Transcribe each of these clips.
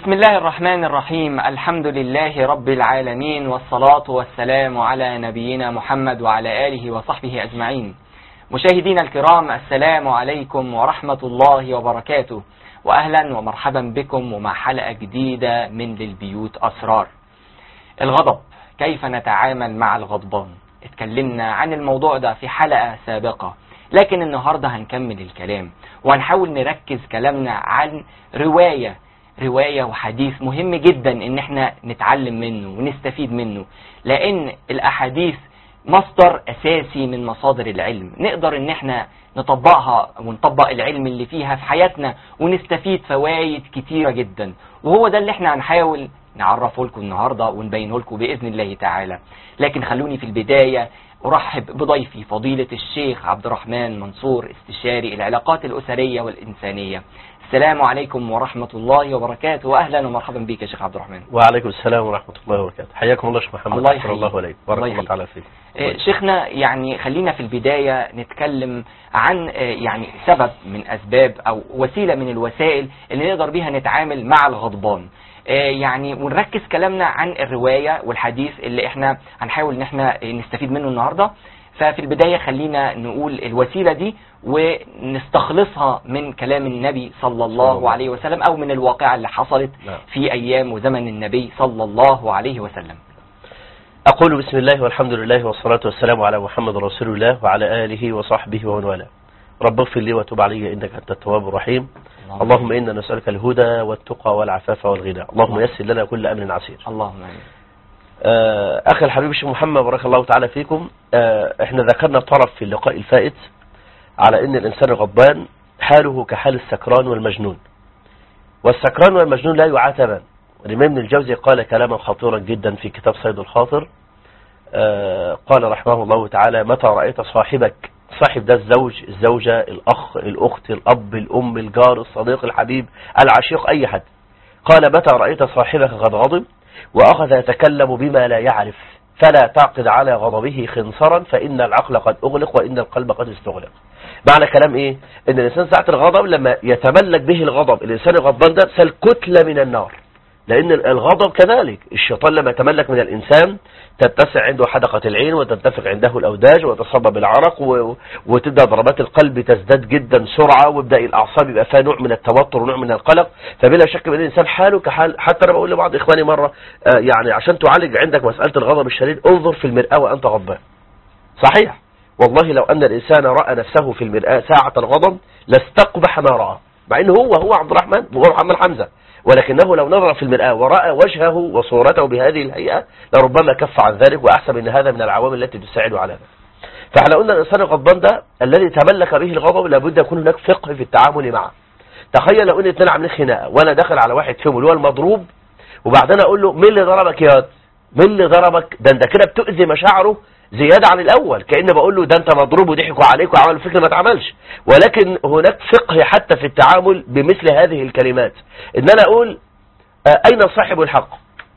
بسم الله الرحمن الرحيم الحمد لله رب العالمين والصلاة والسلام على نبينا محمد وعلى آله وصحبه أجمعين مشاهدينا الكرام السلام عليكم ورحمة الله وبركاته وأهلا ومرحبا بكم ومع حلقة جديدة من للبيوت أسرار الغضب كيف نتعامل مع الغضبان اتكلمنا عن الموضوع ده في حلقة سابقة لكن النهاردة هنكمل الكلام وهنحاول نركز كلامنا عن رواية رواية وحديث مهم جدا ان احنا نتعلم منه ونستفيد منه لان الاحاديث مصدر اساسي من مصادر العلم نقدر ان احنا نطبقها ونطبق العلم اللي فيها في حياتنا ونستفيد فوائد كتيرة جدا وهو ده اللي احنا هنحاول نعرفه لكم النهاردة ونبينه لكم بإذن الله تعالى لكن خلوني في البداية أرحب بضيفي فضيلة الشيخ عبد الرحمن منصور استشاري العلاقات الأسرية والإنسانية السلام عليكم ورحمة الله وبركاته وأهلا ومرحبا بك يا شيخ عبد الرحمن وعليكم السلام ورحمة الله وبركاته حياكم الله شيخ محمد الله أحسن يحييك. الله عليك الله بارك الله يحييك. تعالى فيك آه، شيخنا يعني خلينا في البداية نتكلم عن آه، يعني سبب من أسباب أو وسيلة من الوسائل اللي نقدر بيها نتعامل مع الغضبان آه، يعني ونركز كلامنا عن الرواية والحديث اللي احنا هنحاول ان احنا نستفيد منه النهاردة ففي البداية خلينا نقول الوسيلة دي ونستخلصها من كلام النبي صلى صلى الله الله عليه وسلم أو من الواقعة اللي حصلت نعم. في أيام وزمن النبي صلى الله عليه وسلم أقول بسم الله والحمد لله والصلاة والسلام على محمد رسول الله وعلى آله وصحبه ومن والاه رب اغفر لي وتب علي إنك أنت التواب الرحيم اللهم إنا نسألك الهدى والتقى والعفاف والغنى اللهم يسر لنا كل أمر عسير اللهم آمين آه، أخي الحبيب الشيخ محمد بارك الله تعالى فيكم آه، احنا ذكرنا طرف في اللقاء الفائت على ان الانسان الغضبان حاله كحال السكران والمجنون والسكران والمجنون لا يعاتبان الامام ابن الجوزي قال كلاما خطيرا جدا في كتاب صيد الخاطر آه، قال رحمه الله تعالى متى رأيت صاحبك صاحب ده الزوج الزوجة الأخ الأخت الأب الأم الجار الصديق الحبيب العشيق أي حد قال متى رأيت صاحبك قد غضب وأخذ يتكلم بما لا يعرف فلا تعقد على غضبه خنصرا فإن العقل قد أغلق وإن القلب قد استغلق معنى كلام إيه إن الإنسان ساعة الغضب لما يتملك به الغضب الإنسان الغضبان ده سل كتلة من النار لأن الغضب كذلك الشيطان لما يتملك من الإنسان تتسع عنده حدقة العين وتنتفخ عنده الأوداج وتصبب العرق و... وتبدأ ضربات القلب تزداد جدا سرعة ويبدأ الأعصاب يبقى فيها نوع من التوتر ونوع من القلق فبلا شك ان الإنسان حاله كحال حتى أنا بقول لبعض إخواني مرة آه، يعني عشان تعالج عندك مسألة الغضب الشديد انظر في المرآة وأنت غضبان صحيح والله لو أن الإنسان رأى نفسه في المرآة ساعة الغضب لاستقبح ما رأى مع أنه هو هو عبد الرحمن هو محمد حمزة ولكنه لو نظر في المرآة ورأى وجهه وصورته بهذه الهيئة لربما كف عن ذلك وأحسب أن هذا من العوامل التي تساعد على ذلك فاحنا قلنا الإنسان الغضبان ده الذي تملك به الغضب لابد يكون هناك فقه في التعامل معه تخيل لو ان اتنين عاملين خناقه وانا داخل على واحد فيهم اللي هو المضروب وبعدين اقول له مين اللي ضربك يا واد؟ مين اللي ضربك ده انت كده بتؤذي مشاعره زياده عن الاول كان بقول له ده انت مضروب وضحكوا عليك وعملوا فكره ما اتعملش ولكن هناك فقه حتى في التعامل بمثل هذه الكلمات ان انا اقول آه، اين صاحب الحق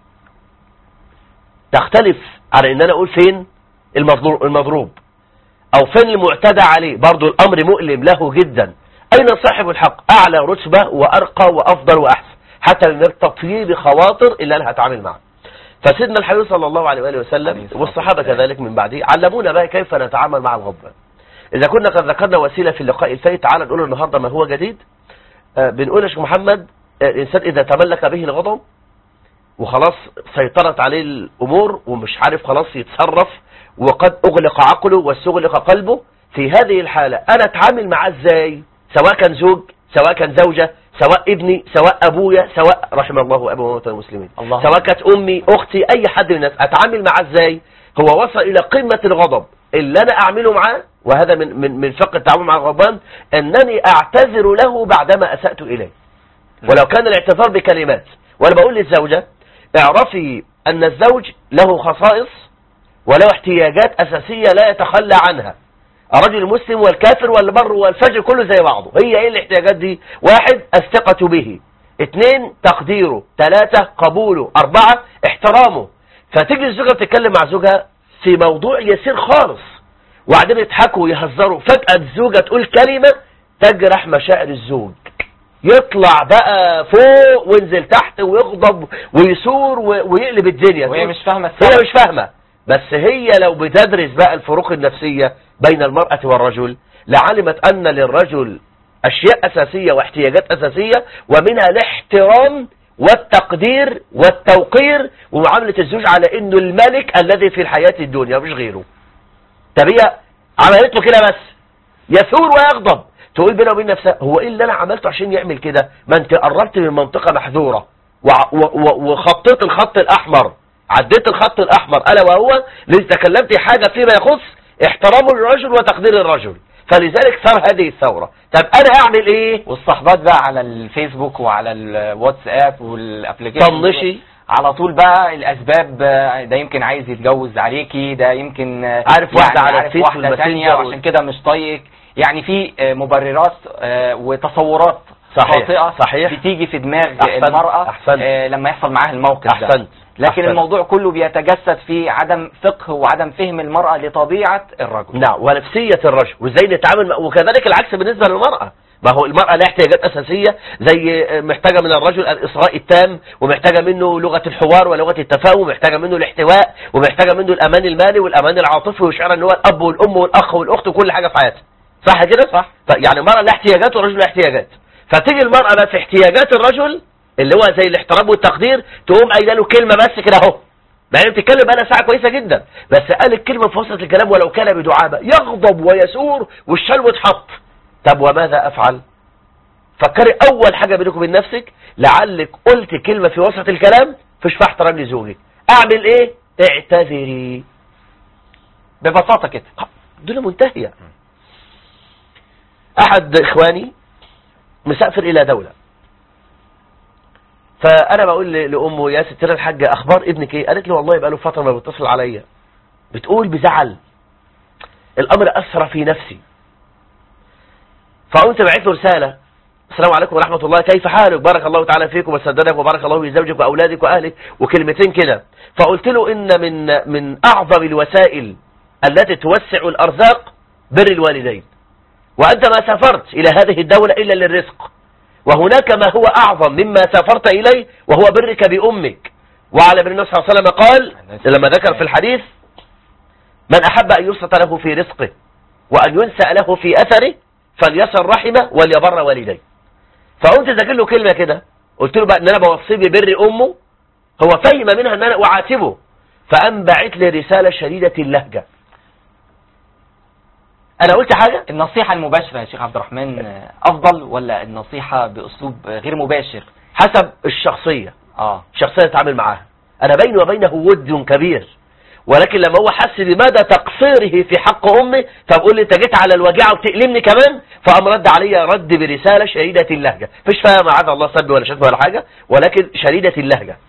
تختلف على ان انا اقول فين المضروب المضروب او فين المعتدى عليه برضو الامر مؤلم له جدا اين صاحب الحق اعلى رتبة وارقى وافضل واحسن حتى من باب تطييب خواطر اللي انا هتعامل معه فسيدنا الحبيب صلى الله عليه واله عليه وسلم الصلاة والصحابه والسلام. كذلك من بعده علمونا بقى كيف نتعامل مع الغضبان اذا كنا قد ذكرنا وسيله في اللقاء الفائت تعال نقول النهارده ما هو جديد آه، بنقول يا شيخ محمد آه، الانسان اذا تملك به الغضب وخلاص سيطرت عليه الامور ومش عارف خلاص يتصرف وقد اغلق عقله واستغلق قلبه في هذه الحالة انا اتعامل معاه ازاي سواء كان زوج سواء كان زوجة سواء ابني سواء ابويا سواء رحم الله ابو وموتى المسلمين الله سواء كانت امي اختي اي حد من الناس اتعامل معاه ازاي هو وصل الى قمة الغضب اللي انا اعمله معاه وهذا من من من فقه التعامل مع الغضبان انني اعتذر له بعدما اسأت اليه ولو كان الاعتذار بكلمات وانا بقول للزوجة اعرفي ان الزوج له خصائص وله احتياجات اساسية لا يتخلى عنها الرجل المسلم والكافر والبر والفجر كله زي بعضه هي ايه الاحتياجات دي واحد الثقة به اثنين تقديره ثلاثة قبوله اربعة احترامه فتيجي الزوجة بتتكلم مع زوجها في موضوع يسير خالص وبعدين يضحكوا ويهزروا فجأة الزوجة تقول كلمة تجرح مشاعر الزوج يطلع بقى فوق وينزل تحت ويغضب ويثور و- ويقلب الدنيا وهي مش فاهمة هي السبب مش فاهمة بس هي لو بتدرس بقى الفروق النفسية بين المرأة والرجل لعلمت أن للرجل أشياء أساسية واحتياجات أساسية ومنها الاحترام والتقدير والتوقير ومعاملة الزوج على أنه الملك الذي في الحياة الدنيا مش غيره طب هي عملت له كده بس يثور ويغضب تقول بينه وبين نفسها هو ايه اللي انا عملته عشان يعمل كده ما انت قربت من منطقة محظورة وع- و- و- وخطيت الخط الاحمر عديت الخط الاحمر الا وهو اللي تكلمت حاجة فيما يخص احترام الرجل وتقدير الرجل فلذلك صار هذه الثورة طب انا اعمل ايه والصحبات بقى على الفيسبوك وعلى الواتساب والابلكيشن طنشي على طول بقى الاسباب آه، ده يمكن عايز يتجوز عليكي ده يمكن آه، عارف واحدة على عارف الفيس واحدة والماسنجر تانية وال- وعشان كده مش طايقك يعني في آه، مبررات آه، وتصورات صحيح، خاطئة صحيح. بتيجي في دماغ أحسنت، المرأة أحسنت. آه، لما يحصل معاها الموقف ده احسنت لكن أحسنت. الموضوع كله بيتجسد في عدم فقه وعدم فهم المرأة لطبيعة الرجل نعم ونفسية الرجل وازاي نتعامل مع وكذلك العكس بالنسبة للمرأة ما هو المرأة لها احتياجات أساسية زي محتاجة من الرجل الإصغاء التام ومحتاجة منه لغة الحوار ولغة التفاهم ومحتاجة منه الاحتواء ومحتاجة منه الأمان المالي والأمان العاطفي ويشعر أن هو الأب والأم والأخ والأخت وكل حاجة في حياتها صح كده؟ صح. طيب يعني المرأة لها احتياجات والرجل له احتياجات فتيجي المرأة بقى في احتياجات الرجل اللي هو زي الاحترام والتقدير تقوم قايله له كلمة بس كده اهو مع انه بتتكلم بقى ساعة كويسة جدا بس قال الكلمة في وسط الكلام ولو كان بدعابة يغضب ويسور والشلو اتحط طب وماذا افعل فكري اول حاجة بينك وبين نفسك لعلك قلت كلمة في وسط الكلام فيش فيها احترام لزوجك اعمل ايه اعتذري ببساطة كده دول منتهية احد اخواني مسافر الى دولة فانا بقول ل- لامه يا ستنا الحاجة اخبار ابنك ايه قالت لي والله بقاله فترة ما بيتصل عليا بتقول بزعل الامر اثر في نفسي فقمت بعت له رسالة السلام عليكم ورحمة الله كيف حالك بارك الله تعالى فيكم وسددك وبارك الله في زوجك وأولادك وأهلك وكلمتين كده فقلت له إن من من أعظم الوسائل التي توسع الأرزاق بر الوالدين وأنت ما سافرت إلى هذه الدولة إلا للرزق وهناك ما هو أعظم مما سافرت إليه وهو برك بأمك وعلى ابن النبي صلى الله عليه وسلم قال لما ذكر في الحديث من أحب أن يبسط له في رزقه وأن ينسأ له في أثره فليصل رحمه وليبر والديه فقمت ذاكر له كلمة كده قلت له بقى ان انا بوصيه ببر امه هو فهم منها ان انا اعاتبه فقام باعت لي رسالة شديدة اللهجة انا قلت حاجة النصيحة المباشرة يا شيخ عبد الرحمن آه، أفضل ولا النصيحة بأسلوب آه، غير مباشر حسب الشخصية اه الشخصية اللي اتعامل معاها انا بيني وبينه ود كبير ولكن لما هو حس بمدى تقصيره في حق امي فبقول لي انت جيت على الوجيعه وبتألمني كمان فقام رد عليا رد برساله شديده اللهجه مفيش فيها معاذ الله سب ولا شتم ولا حاجه ولكن شديده اللهجه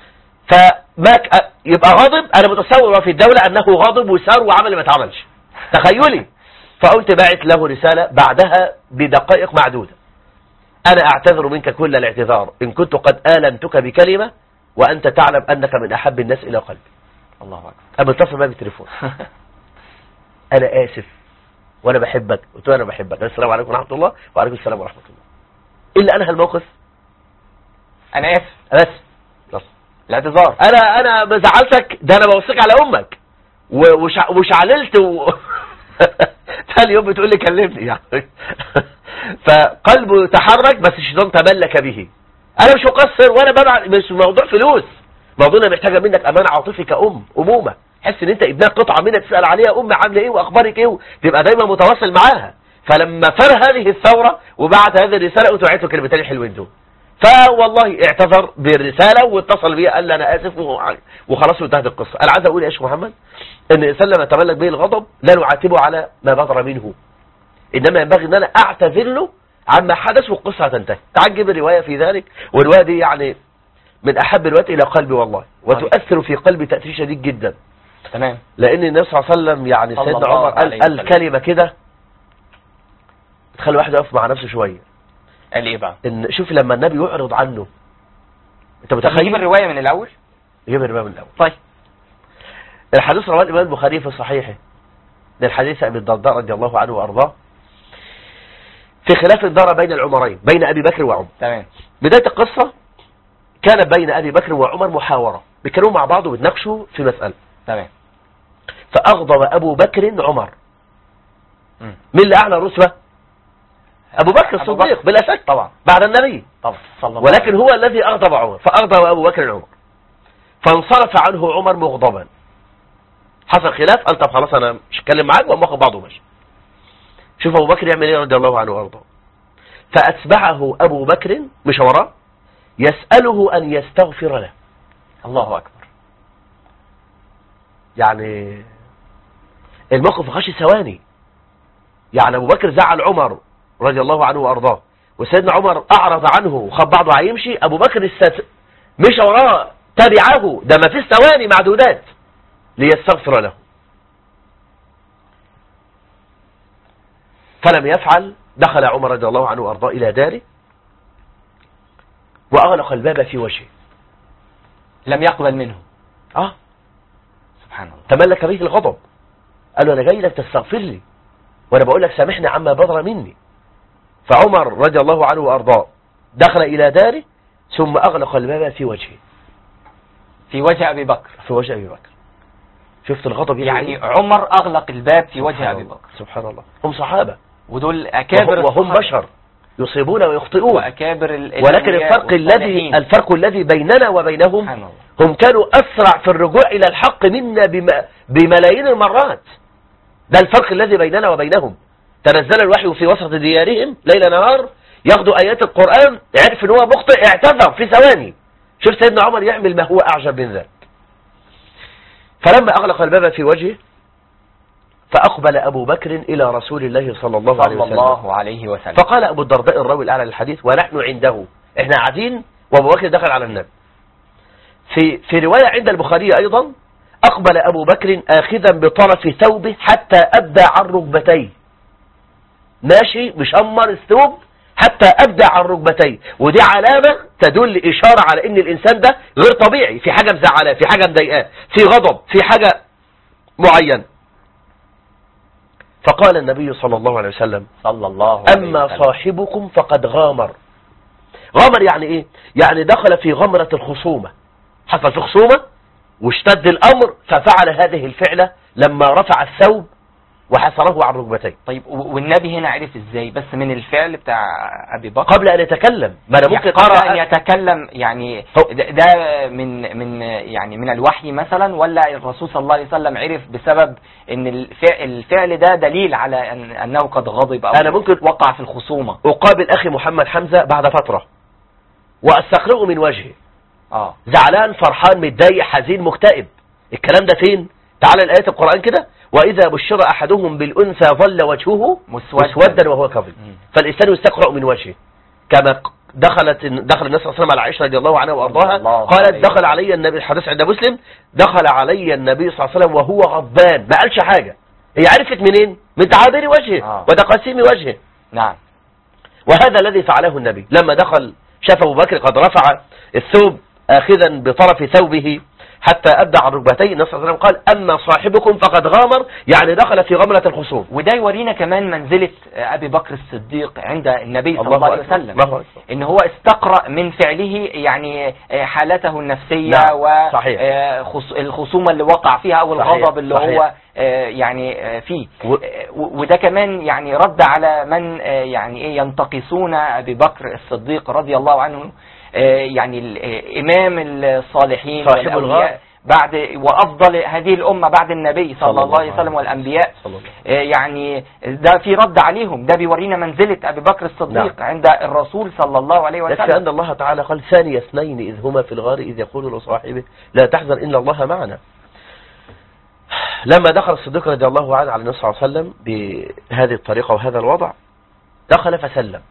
فما ك- يبقى غاضب انا متصور في الدوله انه غاضب وسار وعمل ما اتعملش تخيلي فقلت باعت له رساله بعدها بدقائق معدوده أنا أعتذر منك كل الاعتذار إن كنت قد آلمتك بكلمة وأنت تعلم أنك من أحب الناس إلى قلبي الله أكبر أما اتصل بقى بالتليفون أنا آسف وأنا بحبك قلت له أنا بحبك السلام عليكم ورحمة الله وعليكم السلام ورحمة الله إلا أنهى الموقف أنا آسف بس بس. الاعتذار أنا أنا ما زعلتك ده أنا بوصيك على أمك و- وشع- وشعللت و... ثاني يوم بتقول لي كلمني يعني فقلبه تحرك بس الشيطان تملك به انا مش مقصر وانا ببعت مش موضوع فلوس موضوع انا محتاجه منك امان عاطفي كأم امومه حس ان انت ابنها قطعه منك تسال عليها ام عامله ايه واخبارك ايه تبقى دايما متواصل معاها فلما فر هذه الثوره وبعت هذه الرساله قلت له كلمتين حلوين دول فوالله اعتذر بالرساله واتصل بي قال لي انا اسف و- وخلاص وانتهت القصه انا عايز اقول يا شيخ محمد ان الانسان لما يتملك به الغضب لا نعاتبه على ما بدر منه انما ينبغي ان انا اعتذر له عما حدث والقصه هتنتهي تعجب الروايه في ذلك والروايه دي يعني من احب الروايات الى قلبي والله وتؤثر في قلبي تاثير شديد جدا تمام لان النبي صلى الله عليه وسلم يعني صلى سيدنا الله عمر قال, عليه قال وسلم. كلمه كده تخلي الواحد يقف مع نفسه شويه قال إيه بقى ان شوف لما النبي يعرض عنه انت طب نجيب متخيل الرواية من الأول يجيب الروايه من الاول طيب الحديث رواه الإمام البخاري في صحيحه من حديث أبي الدرداء رضي الله عنه وأرضاه في خلاف دار بين العمرين بين أبي بكر وعمر تمام بداية القصة كانت بين أبي بكر وعمر محاورة بيتكلموا مع بعض وبيتناقشوا في مسألة تمام فأغضب أبو بكر عمر مم. مين اللي أعلى رتبة أبو بكر أبو الصديق بكر. بلا شك طبعا بعد النبي طبعا صلى الله ولكن عليه هو الذي أغضب عمر فأغضب أبو بكر عمر فانصرف عنه عمر مغضبا حصل خلاف قال طب خلاص أنا مش هتكلم معاك وأما أخذ بعضه ماشي شوف أبو بكر يعمل إيه رضي الله عنه وأرضاه فأتبعه أبو بكر مش وراه يسأله أن يستغفر له الله أكبر يعني الموقف ما خدش ثواني يعني ابو بكر زعل عمر رضي الله عنه وارضاه وسيدنا عمر اعرض عنه وخد بعضه هيمشي ابو بكر است... مشى وراه تبعه ده ما فيش ثواني معدودات ليستغفر له فلم يفعل دخل عمر رضي الله عنه وارضاه الى داره واغلق الباب في وجهه لم يقبل منه اه سبحان الله تملك به الغضب قال له انا جاي لك تستغفر لي وانا بقول لك سامحني عما بدر مني فعمر رضي الله عنه وارضاه دخل الى داره ثم اغلق الباب في وجهه في وجه أبي بكر في وجه ابي بكر شفت الغضب يعني إيه؟ عمر أغلق الباب في وجه سبحان أبي الله. بكر سبحان الله هم صحابه ودول أكابر وهم- وهم الصحابة. بشر يصيبون ويخطئون وأكابر ال- ولكن الأولياء الفرق الذي والصالحين. الفرق الذي بيننا وبينهم سبحان الله هم كانوا أسرع في الرجوع إلى الحق منا بم- بملايين المرات ده الفرق الذي بيننا وبينهم تنزل الوحي في وسط ديارهم ليل نهار ياخدوا آيات القرآن عرف ان هو مخطئ اعتذر في ثواني شوف سيدنا عمر يعمل ما هو أعجب من ذلك فلما أغلق الباب في وجهه فأقبل أبو بكر إلى رسول الله صلى الله عليه صلى وسلم الله عليه وسلم فقال أبو الدرداء الراوي الأعلى للحديث ونحن عنده احنا قاعدين وأبو بكر دخل على النبي في في رواية عند البخاري أيضا أقبل أبو بكر آخذا بطرف ثوبه حتى أبدى عن ركبتيه ماشي مشمر الثوب حتى أبدى عن ركبتيه ودي علامة تدل إشارة على إن الإنسان ده غير طبيعي في حاجة مزعلاه في حاجة مضايقاه في غضب في حاجة معينة فقال النبي صلى الله عليه وسلم صلى الله عليه أما وسلم. صاحبكم فقد غامر غامر يعني إيه يعني دخل في غمرة الخصومة حصل في خصومة واشتد الأمر ففعل هذه الفعلة لما رفع الثوب وحصره عن ركبتيه طيب و- والنبي هنا عرف ازاي بس من الفعل بتاع ابي بكر قبل أن يتكلم ما أنا ممكن يعني قبل ان أقرأ يتكلم يعني هو- ده ده من من يعني من الوحي مثلا ولا الرسول صلى الله عليه وسلم عرف بسبب ان الفعل, الفعل ده دليل على أن انه قد غضب او أنا ممكن- وقع في الخصومه أقابل أخي محمد حمزة بعد فترة وأستقرئه من وجهه اه زعلان فرحان متضايق حزين مكتئب الكلام ده فين تعال الآيات القرآن كده وإذا بشر أحدهم بالأنثى ظل وجهه مسودا. مسودا وهو كظيم مم. فالإنسان يستقرأ من وجهه كما ق- دخلت دخل النبي صلى الله عليه وسلم على عائشة رضي الله عنها وأرضاها الله قالت عليه دخل علي النبي الحديث عند مسلم دخل علي النبي صلى الله عليه وسلم وهو غضبان ما قالش حاجة هي عرفت منين من تعابير وجهه آه. وتقاسيم وجهه نعم وهذا الذي فعله النبي لما دخل شاف أبو بكر قد رفع الثوب آخذا بطرف ثوبه حتى أبدى عن ركبتيه النبي صلى الله عليه وسلم قال أما صاحبكم فقد غامر يعني دخل في غمرة الخصوم وده يورينا كمان منزلة ابي بكر الصديق عند النبي صلى الله عليه أكبر. وسلم الله أكبر. ان هو استقرأ من فعله يعني آه، حالته النفسية نعم، صحيح. والخصومة اللي وقع فيها او صحيح، الغضب اللي صحيح. هو آه، يعني آه، فيه و- آه، و- وده كمان يعني رد على من آه، يعني ايه ينتقصون ابي بكر الصديق رضي الله عنه آه، يعني ال- آه، امام الصالحين صاحب والأولياء الغار. بعد وافضل هذه الامه بعد النبي صلى الله عليه وسلم والانبياء صلى الله عليه آه، يعني ده في رد عليهم ده بيورينا منزلة أبي بكر الصديق نعم. عند الرسول صلى الله عليه يكفي وسلم أن الله تعالى قال ثاني اثنين إذ هما في الغار إذ يقول لصاحبه لا تحزن إن الله معنا لما دخل الصديق رضي الله عنه على النبي صلى الله عليه وسلم بهذه الطريقة وهذا الوضع دخل فسلم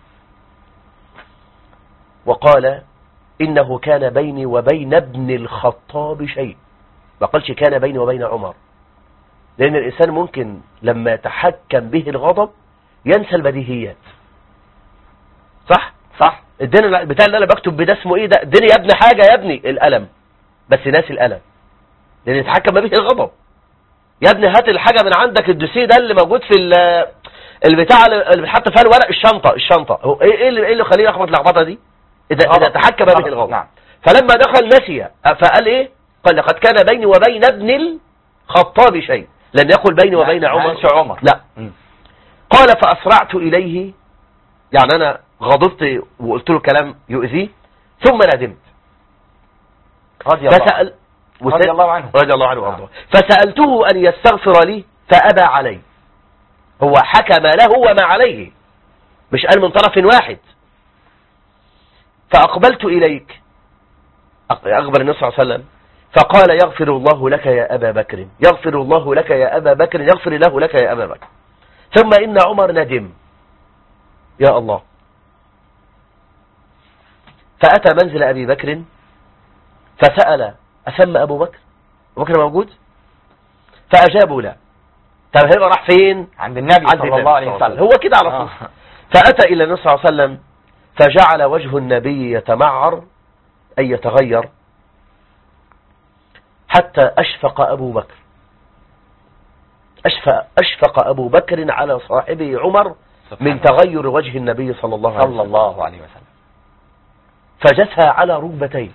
وقال إنه كان بيني وبين ابن الخطاب شيء ما قالش كان بيني وبين عمر لأن الإنسان ممكن لما يتحكم به الغضب ينسى البديهيات صح؟ صح اديني بتاع اللي انا بكتب بده اسمه ايه ده اديني يا ابني حاجه يا ابني القلم بس ناسي القلم لان يتحكم به الغضب يا ابني هات الحاجه من عندك الدوسيه ده اللي موجود في ال- البتاع اللي بيتحط فيها الورق الشنطة الشنطة هو ايه ايه اللي ايه اللي يخليه يلخبط اللخبطه دي اذا غضب. اذا تحكم غضب. به الغضب نعم. فلما دخل نسي فقال ايه قال لقد كان بيني وبين ابن الخطاب شيء لم يقل بيني وبين لا، ما عمر قالش عمر. لا مم. قال فاسرعت اليه يعني انا غضبت وقلت له كلام يؤذيه ثم ندمت رضي الله عنه. فسأل رضي الله عنه. رضي الله عنه وارضاه فسألته أن يستغفر لي فأبى علي هو حكم له وما عليه مش قال من طرف واحد فأقبلت إليك أق- أخبر النبي صلى الله عليه وسلم فقال يغفر الله لك يا أبا بكر يغفر الله لك يا أبا بكر يغفر الله لك يا أبا بكر ثم إن عمر ندم يا الله فأتى منزل أبي بكر فسأل أسمى أبو بكر أبو بكر موجود فأجابوا لا طب هيبقى راح فين عند النبي عند صلى النبي الله عليه وسلم هو كده على طول آه. فأتى إلى النبي صلى الله عليه وسلم فجعل وجه النبي يتمعر أي يتغير حتى أشفق أبو بكر أشفق, أشفق أبو بكر على صاحبه عمر سبحان من تغير وجه النبي صلى الله عليه صلى وسلم الله عليه وسلم فجثى على ركبتيه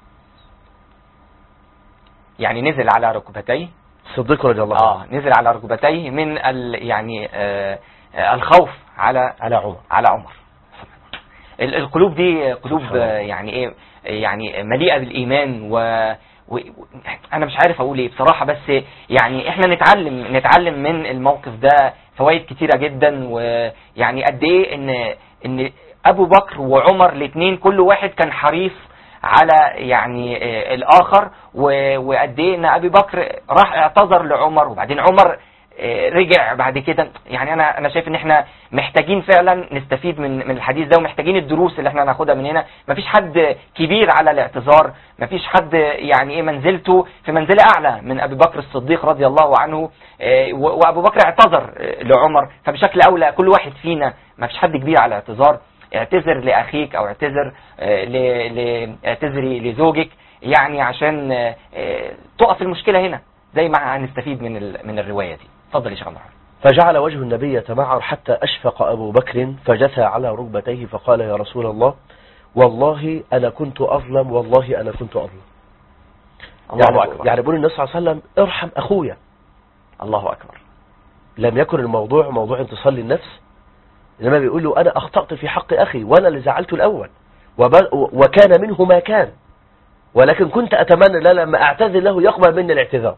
يعني نزل على ركبتيه الصديق رضي الله عنه اه نزل على ركبتيه من ال يعني آه آه الخوف على على عمر على عمر ال- القلوب دي قلوب سبحان الله. آه، يعني ايه يعني مليئة بالإيمان و و... و- انا مش عارف اقول ايه بصراحة بس يعني احنا نتعلم نتعلم من الموقف ده فوائد كتيرة جدا ويعني قد ايه ان ان ابو بكر وعمر الاثنين كل واحد كان حريص على يعني آه، الاخر و- وقد ايه ان ابي بكر راح اعتذر لعمر وبعدين عمر آه، رجع بعد كده يعني انا انا شايف ان احنا محتاجين فعلا نستفيد من من الحديث ده ومحتاجين الدروس اللي احنا هناخدها من هنا مفيش حد كبير على الاعتذار مفيش حد يعني ايه منزلته في منزله اعلى من ابي بكر الصديق رضي الله عنه آه، و- وابو بكر اعتذر آه، لعمر فبشكل اولى كل واحد فينا مفيش حد كبير على الاعتذار اعتذر لاخيك او اعتذر آه، ل- ل- اعتذري لزوجك يعني عشان آه، آه، تقف المشكله هنا زي ما هنستفيد من ال- من الروايه دي اتفضل يا شيخ عبد الرحمن فجعل وجه النبي يتمعر حتى أشفق أبو بكر فجثى على ركبتيه فقال يا رسول الله والله أنا كنت أظلم والله أنا كنت أظلم الله يعني, اكبر يعني بيقول النبي صلى الله عليه وسلم ارحم أخويا الله اكبر لم يكن الموضوع موضوع انتصار للنفس إنما بيقول له أنا أخطأت في حق أخي وأنا اللي زعلته الأول وب- وكان منه ما كان ولكن كنت أتمنى لا لما أعتذر له يقبل مني الاعتذار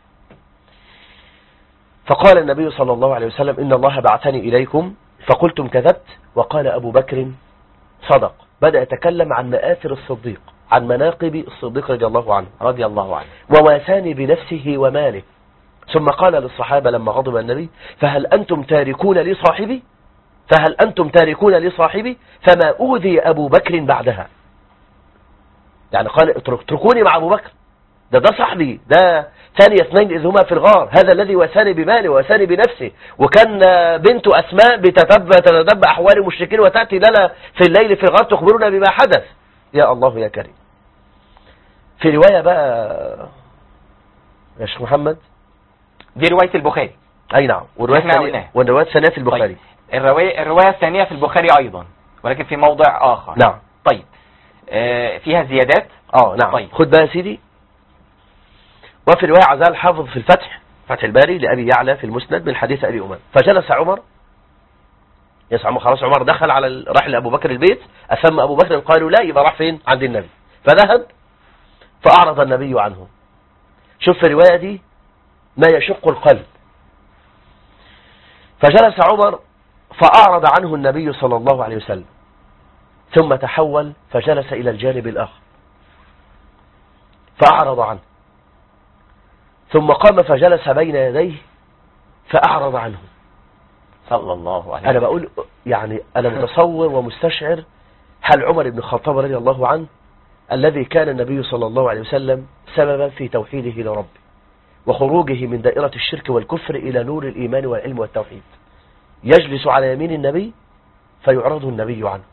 فقال النبي صلى الله عليه وسلم إن الله بعثني إليكم فقلتم كذبت وقال أبو بكر صدق بدأ يتكلم عن مآثر الصديق عن مناقب الصديق رضي الله عنه رضي الله عنه وواساني بنفسه وماله ثم قال للصحابة لما غضب النبي فهل أنتم تاركون لي صاحبي فهل أنتم تاركون لي صاحبي فما أوذي أبو بكر بعدها يعني قال اترك اتركوني مع أبو بكر ده ده صاحبي ده ثاني اثنين إذ هما في الغار هذا الذي واساني بماله واساني بنفسه وكان بنت أسماء بتتبع تتتبع أحوال المشركين وتأتي لنا في الليل في الغار تخبرنا بما حدث يا الله يا كريم في رواية بقى يا شيخ محمد دي روايه البخاري أي نعم والرواية إحنا الثانية قلناها. والرواية الثانية في البخاري طيب. الروايه الروايه الثانيه في البخاري ايضا ولكن في موضع اخر نعم طيب آه، فيها زيادات اه نعم طيب. خد بقى يا سيدي وفي رواية عزال الحافظ في الفتح فتح الباري لأبي يعلى في المسند من حديث أبي أمان فجلس عمر يس عمر خلاص عمر دخل على ال- راح لأبو بكر البيت أسمى أبو بكر قالوا لا يبقى راح فين عند النبي فذهب فأعرض النبي عنه شوف في الرواية دي ما يشق القلب فجلس عمر فأعرض عنه النبي صلى الله عليه وسلم ثم تحول فجلس إلى الجانب الآخر فأعرض عنه ثم قام فجلس بين يديه فأعرض عنه صلى الله عليه أنا وسلم بقول يعني أنا متصور ومستشعر حال عمر بن الخطاب رضي الله عنه الذي كان النبي صلى الله عليه وسلم سببا في توحيده لربه وخروجه من دائرة الشرك والكفر إلى نور الإيمان والعلم والتوحيد يجلس على يمين النبي فيعرض النبي عنه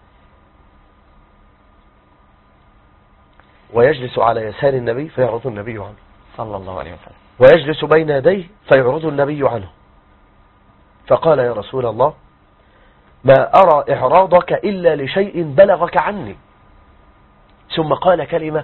ويجلس على يسار النبي فيعرض النبي عنه صلى الله عليه وسلم ويجلس بين يديه فيعرض النبي عنه فقال يا رسول الله ما أرى إعراضك إلا لشيء بلغك عني ثم قال كلمة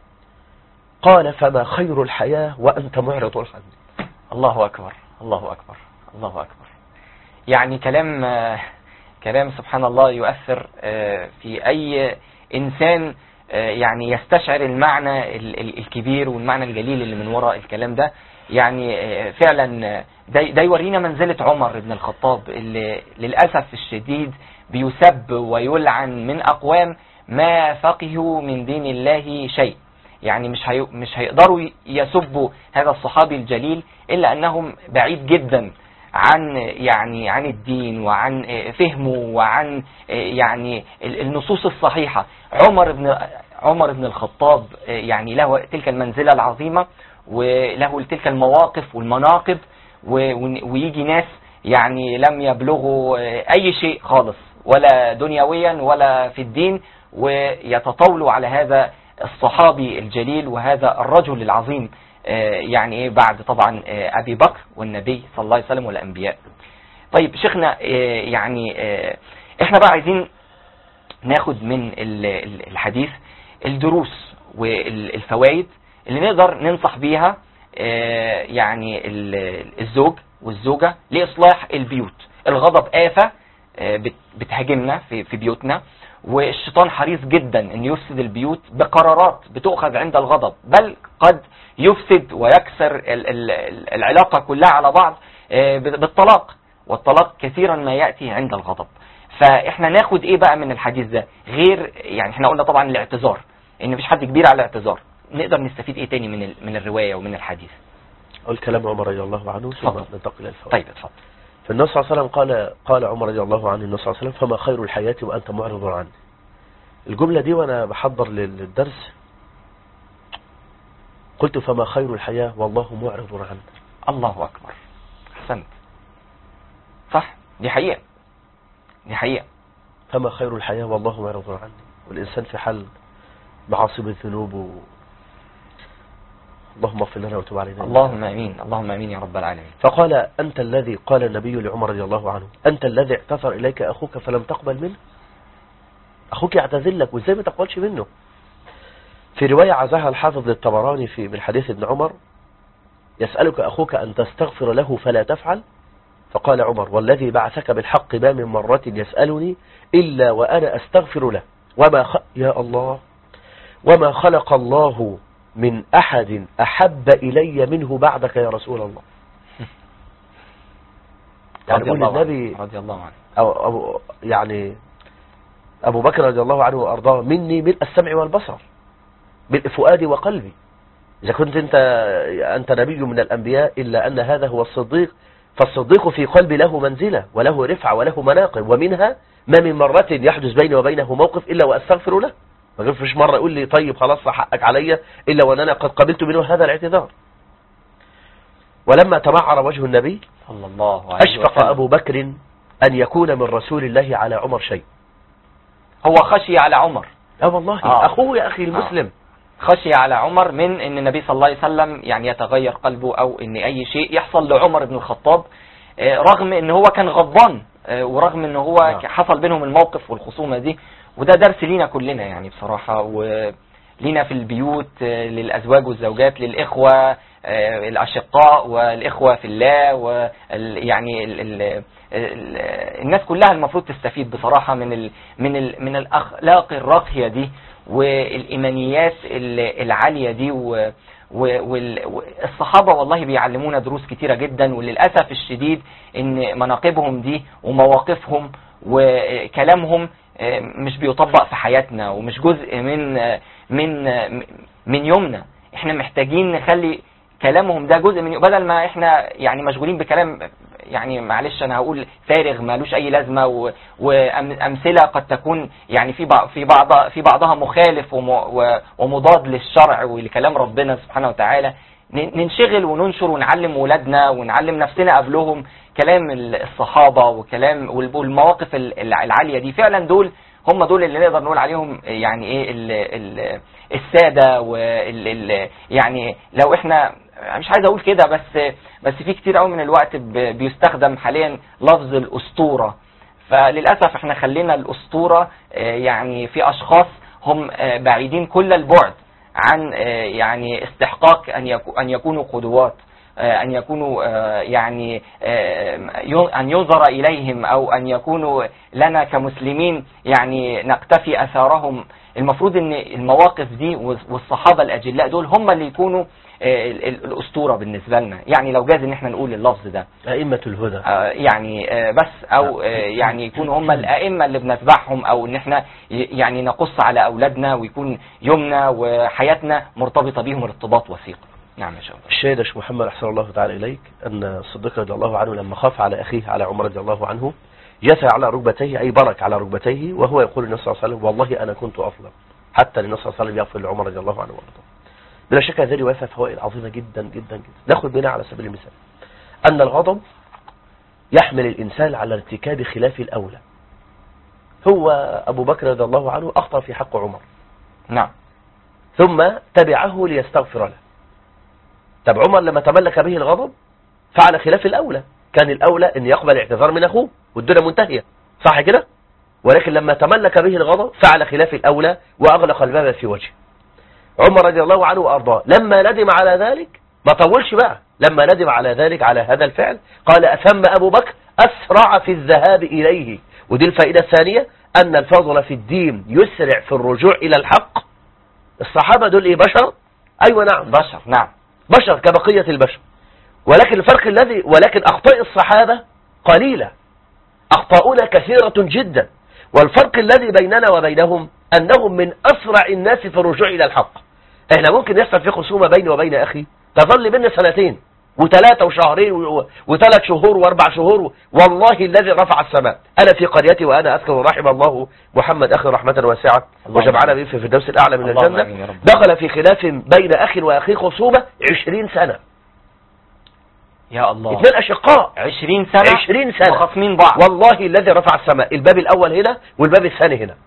قال فما خير الحياة وأنت معرض عني الله أكبر الله أكبر الله أكبر يعني كلام آه، كلام سبحان الله يؤثر آه، في أي إنسان آه، يعني يستشعر المعنى ال- ال- الكبير والمعنى الجليل اللي من وراء الكلام ده يعني آه، فعلا آه، ده ده يورينا منزلة عمر بن الخطاب اللي للأسف الشديد بيسب ويلعن من أقوام ما فقهوا من دين الله شيء يعني مش هي... مش هيقدروا يسبوا هذا الصحابي الجليل الا انهم بعيد جدا عن يعني عن الدين وعن فهمه وعن يعني النصوص الصحيحه عمر بن عمر بن الخطاب يعني له تلك المنزله العظيمه وله تلك المواقف والمناقب و- ويجي ناس يعني لم يبلغوا اي شيء خالص ولا دنيويا ولا في الدين ويتطاولوا على هذا الصحابي الجليل وهذا الرجل العظيم آه، يعني ايه بعد طبعا آه، ابي بكر والنبي صلى الله عليه وسلم والانبياء طيب شيخنا آه، يعني آه، احنا بقى عايزين ناخد من ال- ال- الحديث الدروس والفوائد اللي نقدر ننصح بيها آه، يعني ال- الزوج والزوجة لإصلاح البيوت الغضب آفة آه، بت- بتهاجمنا في في بيوتنا والشيطان حريص جدا ان يفسد البيوت بقرارات بتؤخذ عند الغضب بل قد يفسد ويكسر ال- ال- ال- العلاقة كلها على بعض آه، بالطلاق والطلاق كثيرا ما يأتي عند الغضب فاحنا ناخد ايه بقى من الحديث ده غير يعني احنا قلنا طبعا الاعتذار ان مفيش حد كبير على الاعتذار نقدر نستفيد ايه تاني من ال- من الرواية ومن الحديث قال كلام عمر رضي الله عنه ثم اتفضل. ننتقل إلى الفوائد طيب اتفضل فالنبي صلى الله عليه وسلم قال قال عمر رضي الله عنه النبي صلى الله عليه وسلم فما خير الحياة وأنت معرض عني الجملة دي وأنا بحضر لل- للدرس قلت فما خير الحياة والله معرض عني الله اكبر احسنت صح دي حقيقة دي حقيقة فما خير الحياة والله معرض عني والإنسان في حال معاصي الذنوب و... اللهم اغفر لنا وتب علينا اللهم امين اللهم امين يا رب العالمين فقال أنت الذي قال النبي لعمر رضي الله عنه أنت الذي اعتذر إليك أخوك فلم تقبل منه أخوك يعتذر لك وإزاي ما تقبلش منه في رواية عزاها الحافظ للطبراني في من حديث ابن عمر يسألك أخوك أن تستغفر له فلا تفعل فقال عمر والذي بعثك بالحق ما من مرة يسألني إلا وأنا أستغفر له وما خ... يا الله وما خلق الله من أحد أحب إلي منه بعدك يا رسول الله يعني رضي قول الله النبي عنه رضي الله عنه أو, أو يعني أبو بكر رضي الله عنه وأرضاه مني ملء السمع والبصر ملء فؤادي وقلبي إذا كنت أنت أنت نبي من الأنبياء إلا أن هذا هو الصديق فالصديق في قلبي له منزلة وله رفعة وله مناقب ومنها ما من مرة يحدث بيني وبينه موقف إلا وأستغفر له ما فيش مرة يقول لي طيب خلاص حقك عليا إلا وأن أنا قد قبلت منه هذا الاعتذار ولما تمعر وجه النبي صلى الله عليه أشفق وسلم. أبو بكر أن يكون من رسول الله على عمر شيء هو خشي على عمر لا والله آه. أخوه يا أخي المسلم خشي على عمر من ان النبي صلى الله عليه وسلم يعني يتغير قلبه او ان اي شيء يحصل لعمر بن الخطاب آه، رغم ان هو كان غضبان آه، ورغم ان هو نعم. حصل بينهم الموقف والخصومة دي وده درس لينا كلنا يعني بصراحة ولينا في البيوت آه، للازواج والزوجات للاخوة آه، الاشقاء والاخوة في الله وال يعني ال ال ال الناس كلها المفروض تستفيد بصراحة من ال من ال من الاخلاق الراقية دي والايمانيات ال- العالية دي و والصحابة والله بيعلمونا دروس كتيرة جدا وللأسف الشديد ان مناقبهم دي ومواقفهم وكلامهم آه، مش بيطبق في حياتنا ومش جزء من آه، من آه، من يومنا احنا محتاجين نخلي كلامهم ده جزء من بدل ما احنا يعني مشغولين بكلام يعني معلش انا هقول فارغ مالوش اي لازمه و- وامثله قد تكون يعني في بعض في بعض في بعضها مخالف وم- و- ومضاد للشرع ولكلام ربنا سبحانه وتعالى ن- ننشغل وننشر ونعلم ولادنا ونعلم نفسنا قبلهم كلام ال- الصحابه وكلام وال- والمواقف ال- العاليه دي فعلا دول هم دول اللي نقدر نقول عليهم يعني ايه ال ال الساده وال ال يعني لو احنا مش عايز اقول كده بس بس في كتير قوي من الوقت ب- بيستخدم حاليا لفظ الاسطوره فللاسف احنا خلينا الاسطوره آه، يعني في اشخاص هم آه، بعيدين كل البعد عن آه، يعني استحقاق ان يكو- ان يكونوا قدوات آه، ان يكونوا آه، يعني آه، ي- ان ينظر اليهم او ان يكونوا لنا كمسلمين يعني نقتفي اثارهم المفروض ان المواقف دي والصحابه الاجلاء دول هم اللي يكونوا آه، ال- ال- الاسطوره بالنسبه لنا يعني لو جاز ان احنا نقول اللفظ ده أئمة الهدى آه، يعني آه، بس او آه، يعني يكونوا هم الائمه اللي بنتبعهم او ان احنا ي- يعني نقص على اولادنا ويكون يومنا وحياتنا مرتبطه بيهم ارتباط وثيق نعم يا شباب الشاهد يا شيخ محمد أحسن الله تعالى إليك أن الصديق رضي الله عنه لما خاف على أخيه على عمر رضي الله عنه جثى على ركبتيه أي برك على ركبتيه وهو يقول للنبي صلى الله عليه وسلم والله أنا كنت أفضل حتى النبي صلى الله عليه وسلم يغفر لعمر رضي الله عنه وارضاه بلا شك هذه الرواية فيها فوائد عظيمة جدا جدا جدا ناخذ منها على سبيل المثال أن الغضب يحمل الإنسان على ارتكاب خلاف الأولى هو أبو بكر رضي الله عنه أخطأ في حق عمر نعم ثم تبعه ليستغفر له طب عمر لما تملك به الغضب فعل خلاف الأولى كان الأولى أن يقبل اعتذار من أخوه والدنيا منتهية صح كده ولكن لما تملك به الغضب فعل خلاف الأولى وأغلق الباب في وجهه عمر رضي الله عنه وأرضاه لما ندم على ذلك ما طولش بقى لما ندم على ذلك على هذا الفعل قال أثم أبو بكر أسرع في الذهاب إليه ودي الفائدة الثانية أن الفضل في الدين يسرع في الرجوع إلى الحق الصحابة دول إيه بشر أيوة نعم بشر نعم بشر كبقية البشر ولكن الفرق الذي ولكن أخطاء الصحابة قليلة أخطاؤنا كثيرة جدا والفرق الذي بيننا وبينهم أنهم من أسرع الناس في الرجوع إلى الحق احنا ممكن يحصل في خصومة بيني وبين أخي تظل بيننا سنتين وثلاثة وشهرين و- وثلاث شهور واربع شهور والله الذي رفع السماء أنا في قريتي وأنا أذكر رحم الله محمد أخي رحمة واسعة اللهم وجمعنا به في الفردوس الأعلى من اللهم الجنة آمين يا رب. دخل في خلاف بين أخ وأخيه خصومة عشرين سنة يا الله اثنين أشقاء 20 سنه 20 سنة مخاصمين بعض والله الذي رفع السماء الباب الأول هنا والباب الثاني هنا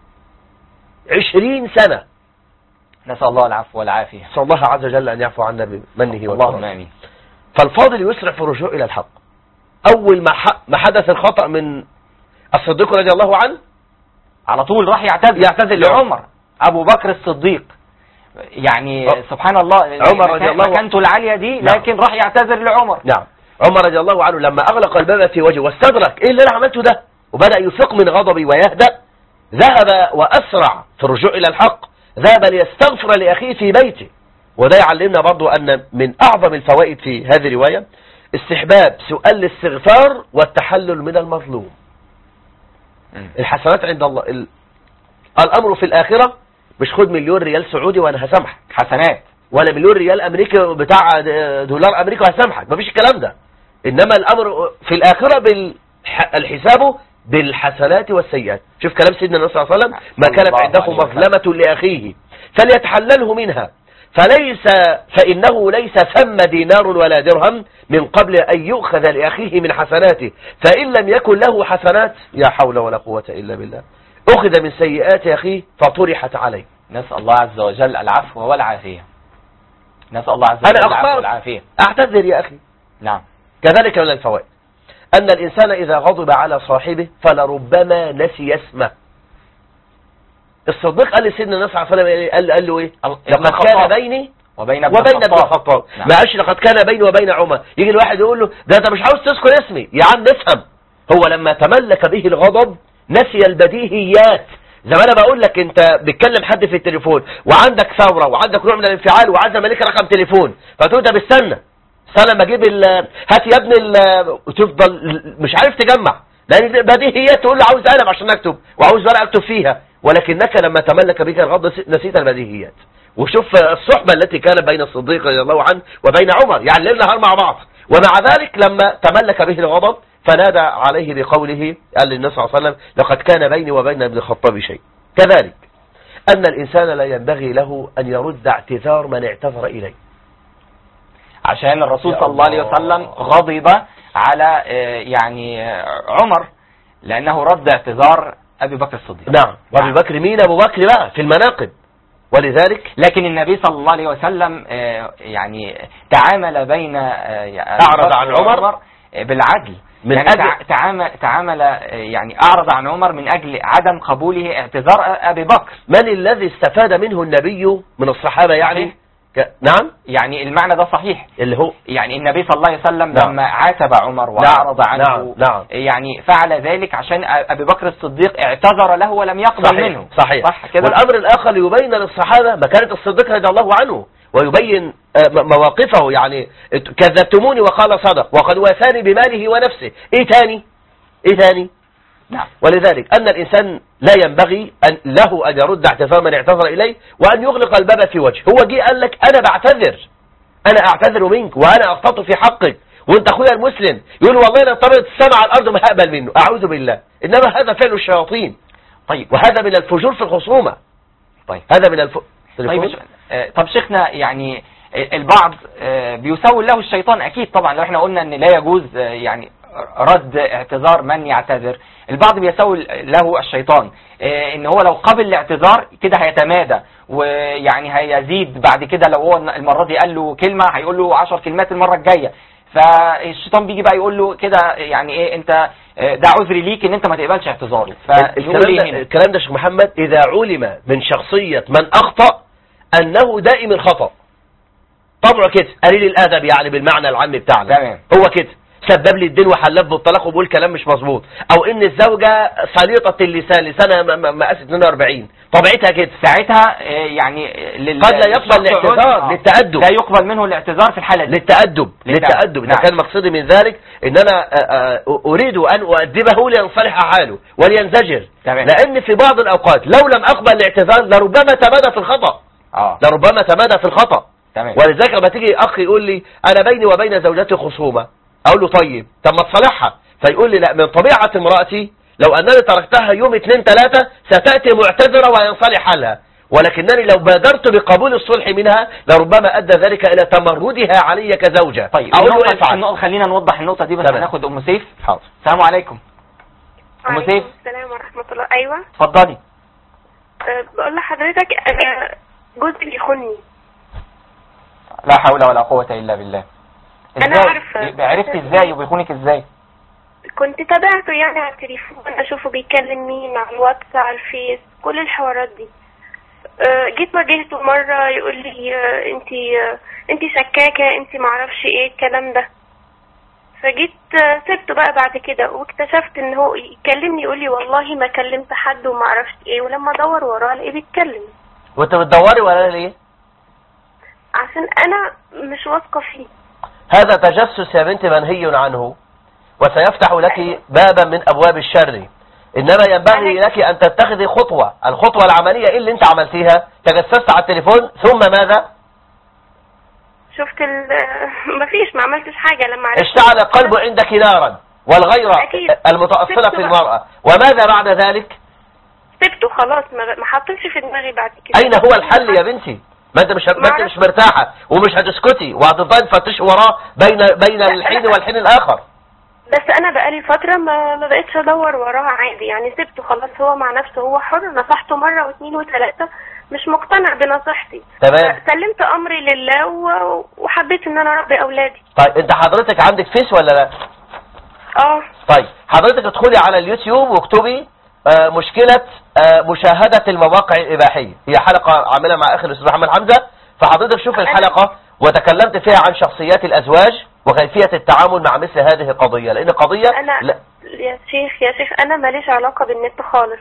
عشرين سنة نسال الله العفو والعافيه نسأل الله عز وجل أن يعفو عنا بمنه اللهم وكرمه امين فالفاضل يسرع في الرجوع إلى الحق أول ما ح- ما حدث الخطأ من الصديق رضي الله عنه على طول راح يعتذر يعتذر لعمر ابو بكر الصديق يعني أه. سبحان الله عمر رضي الله عنه. مكانته العاليه دي نعم. لكن راح يعتذر لعمر نعم عمر رضي الله عنه لما أغلق الباب في وجهه واستدرك إيه اللي أنا عملته ده وبدأ يفيق من غضبي ويهدأ ذهب وأسرع في الرجوع إلى الحق ذهب ليستغفر لأخيه في بيته وده يعلمنا برضو أن من أعظم الفوائد في هذه الرواية استحباب سؤال الاستغفار والتحلل من المظلوم الحسنات عند الله ال... الأمر في الآخرة مش خد مليون ريال سعودي وأنا هسامحك حسنات ولا مليون ريال امريكي بتاع دولار امريكا هسامحك مفيش الكلام ده انما الامر في الاخره بالحساب بالحسنات والسيئات شوف كلام سيدنا النبي صلى الله عليه وسلم ما صلى كانت الله عنده عليه وسلم. مظلمه لاخيه فليتحلله منها فليس فانه ليس ثم دينار ولا درهم من قبل ان يؤخذ لاخيه من حسناته فان لم يكن له حسنات يا حول ولا قوه الا بالله اخذ من سيئات اخيه فطرحت عليه نسال الله عز وجل العفو والعافيه نسال الله عز أنا وجل العفو أخطأت. والعافيه اعتذر يا اخي نعم كذلك من الفوائد أن الإنسان إذا غضب على صاحبه فلربما نسي اسمه الصديق قال لسيدنا النبي صلى الله عليه وسلم إيه؟ قال, قال له إيه ابن لقد الخطاب. كان بيني وبين ابن وبين ابن الخطاب. الخطاب نعم. ما قالش لقد كان بيني وبين عمر يجي الواحد يقول له ده انت مش عاوز تذكر اسمي يا عم افهم هو لما تملك به الغضب نسي البديهيات زي ما انا بقول لك انت بتكلم حد في التليفون وعندك ثوره وعندك نوع من الانفعال وعايز مالك رقم تليفون فتقول ده بستنى استنى لما اجيب ال- هات يا ابني ال- وتفضل مش عارف تجمع لان بديهيات تقول له عاوز قلم عشان اكتب وعاوز ورقه اكتب فيها ولكنك لما تملك بك الغضب نسيت البديهيات وشوف الصحبة التي كانت بين الصديق رضي الله عنه وبين عمر يعني ليل نهار مع بعض ومع ذلك لما تملك به الغضب فنادى عليه بقوله قال للنبي صلى الله عليه وسلم لقد كان بيني وبين ابن الخطاب شيء كذلك أن الإنسان لا ينبغي له أن يرد اعتذار من اعتذر إليه عشان الرسول يا صلى الله عليه الله. وسلم غضب على آه، يعني آه، عمر لأنه رد اعتذار أبي بكر الصديق نعم وابي بكر مين أبو بكر بقى في المناقب ولذلك لكن النبي صلى الله عليه وسلم آه، يعني تعامل بين آه، يعني أعرض أبي بكر عن عمر وعمر، آه، بالعدل من يعني أجل- تع- تعامل تعامل آه، يعني أعرض عن عمر من أجل عدم قبوله اعتذار أبي بكر من الذي استفاد منه النبي من الصحابة يعني صحيح. ك... نعم يعني المعنى ده صحيح اللي هو يعني النبي صلى الله عليه وسلم نعم. لما عاتب عمر وأعرض عنه نعم نعم يعني فعل ذلك عشان أبي بكر الصديق اعتذر له ولم يقبل صحيح منه صحيح صح كده والأمر الآخر ليبين للصحابة مكانة الصديق رضي الله عنه ويبين آه، م- مواقفه يعني ات- كذبتموني وقال صدق وقد واساني بماله ونفسه ايه تاني ايه تاني نعم ولذلك أن الإنسان لا ينبغي أن له أن يرد اعتذار من اعتذر إليه وأن يغلق الباب في وجهه هو جه قال لك أنا بعتذر أنا أعتذر منك وأنا أخطأت في حقك وأنت أخويا المسلم يقول والله لو طرت السماء على الأرض ما هقبل منه أعوذ بالله إنما هذا فعل الشياطين طيب وهذا من الفجور في الخصومة طيب هذا من الف... طيب تليفون؟ يا شيخ- آه، طب شيخنا يعني آه، البعض آه، بيسول له الشيطان اكيد طبعا لو احنا قلنا ان لا يجوز آه، يعني رد اعتذار من يعتذر البعض بيسول له الشيطان آه، ان هو لو قبل الاعتذار كده هيتمادى ويعني هيزيد بعد كده لو هو المره دي قال له كلمه هيقول له 10 كلمات المره الجايه فالشيطان بيجي بقى يقول له كده يعني ايه انت آه، ده عذري ليك ان انت ما تقبلش اعتذاره فيقول الكلام ايه ده, هنا الكلام ده يا شيخ محمد إذا علم من شخصية من أخطأ أنه دائم الخطأ طبعه كده قليل الأدب يعني بالمعنى العام بتاعنا تمام. هو كده سبب لي الدين وحلف بالطلاق وبقول كلام مش مظبوط او ان الزوجة سليطة اللسان لسانها م- م- مقاس 42 طبيعتها كده ساعتها آه، يعني لل- قد لا يقبل للشخص الاعتذار عذر. للتأدب لا يقبل منه الاعتذار في الحالة دي للتأدب للتأدب. للتأدب إذا نعم. كان مقصدي من ذلك إن أنا آه، آه، أريد أن أؤدبه لينصلح حاله ولينزجر تمام. لأن في بعض الأوقات لو لم أقبل الاعتذار لربما تمادى في الخطأ اه لربما تمادى في الخطأ تمام ولذلك لما تيجي أخ يقول لي أنا بيني وبين زوجتي خصومة أقول له طيب طب ما تصالحها فيقول لي لا من طبيعة امرأتي لو أنني تركتها يوم اثنين ثلاثة ستأتي معتذرة وينصلح حالها ولكنني لو بادرت بقبول الصلح منها لربما أدى ذلك إلى تمردها علي كزوجة طيب أقول له النقطة افعل النقطة- خلينا نوضح النقطة دي بس تمام. هناخد أم سيف حاضر السلام عليكم أم وعليكم سيف السلام ورحمة الله أيوة اتفضلي أه بقول لحضرتك أنا جوزي بيخوني لا حول ولا قوة إلا بالله أنا ازاي عارفة. عرفت ازاي وبيخونك ازاي كنت تابعته يعني على التليفون أشوفه بيكلم مين على الواتس على الفيس كل الحوارات دي أه جيت واجهته مرة يقول لي أه انتي أه انتي شكاكة انتي معرفش ايه الكلام ده فجيت أه سبته بقى بعد كده واكتشفت ان هو يكلمني يقول لي والله ما كلمت حد وما اعرفش ايه ولما ادور وراه الاقيه بيتكلم وانت بتدوري ولا ليه عشان انا مش واثقة فيه هذا تجسس يا بنت منهي عنه وسيفتح لك بابا من أبواب الشر إنما ينبغي أنا- لك أن تتخذي خطوة الخطوة العملية إيه اللي أنت عملتيها تجسست على التليفون ثم ماذا شفت ال مفيش ما عملتش حاجة لما عرفت اشتعل القلب عندك نارا والغيرة أكيد. المتأصلة في سبت بقى. المرأة وماذا بعد ذلك سبته خلاص ما ما حطيتش في دماغي بعد كده أين هو الحل يا بنتي ما انت مش ما انت مش مرتاحة ومش هتسكتي وهتفضلي تفتشي وراه بين بين الحين والحين الآخر بس انا بقالي فترة ما ما بقتش ادور وراه عادي يعني سبته خلاص هو مع نفسه هو حر نصحته مرة واثنين وثلاثة مش مقتنع بنصيحتي تمام سلمت امري لله و... وحبيت ان انا اربي اولادي طيب انت حضرتك عندك فيس ولا لا اه طيب حضرتك ادخلي على اليوتيوب واكتبي آه، مشكلة آه، مشاهدة المواقع الإباحية هي حلقة عاملها مع أخي الأستاذ محمد حمزة فحضرتك شوف الحلقة وتكلمت فيها عن شخصيات الأزواج وكيفية التعامل مع مثل هذه القضية لأن قضية انا لا يا شيخ يا شيخ انا ماليش علاقة بالنت خالص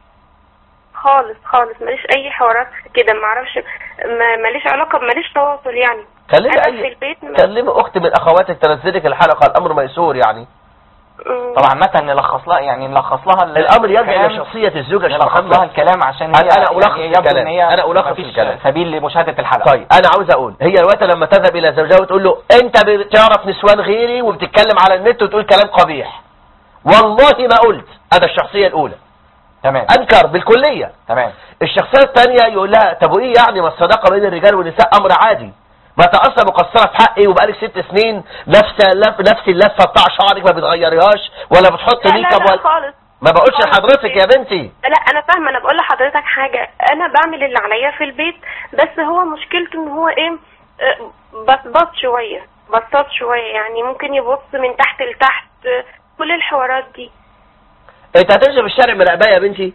خالص خالص ماليش اي حوارات كده معرفش ما- ماليش علاقة ماليش تواصل يعني كلمي انا في أي البيت ما... كلمي أخت من أخواتك تنزلك الحلقة الأمر ميسور يعني مم. طبعا عامة نلخص لها يعني نلخص لها ال- الأمر يرجع الكلام- إلى شخصية الزوجة يا شيخ نلخص لها محمد الكلام عشان أنا- هي أنا ألخص يعني يبدو الكلام. ان هي أنا ألخص مفيش الكلام. سبيل لمشاهدة الحلقة طيب انا عاوز اقول هي الوقت لما تذهب الى زوجها وتقول له انت بتعرف نسوان غيري وبتتكلم على النت وتقول كلام قبيح والله ما قلت هذا الشخصية الاولى تمام انكر بالكلية تمام الشخصية الثانية يقول لها طب وايه يعني ما الصداقة بين الرجال والنساء امر عادي ما انت اصلا مقصرة في حقي وبقالك ست سنين نفس لف نفس اللفة بتاع شعرك ما بتغيريهاش ولا بتحط لا ميك لا اب لا ولا خالص ما بقولش لحضرتك يا بنتي لا انا فاهمه انا بقول لحضرتك حاجه انا بعمل اللي عليا في البيت بس هو مشكلته ان هو ايه آه، بصبط شويه بصات شويه يعني ممكن يبص من تحت لتحت آه، كل الحوارات دي انت هتمشي في الشارع مراقباه يا بنتي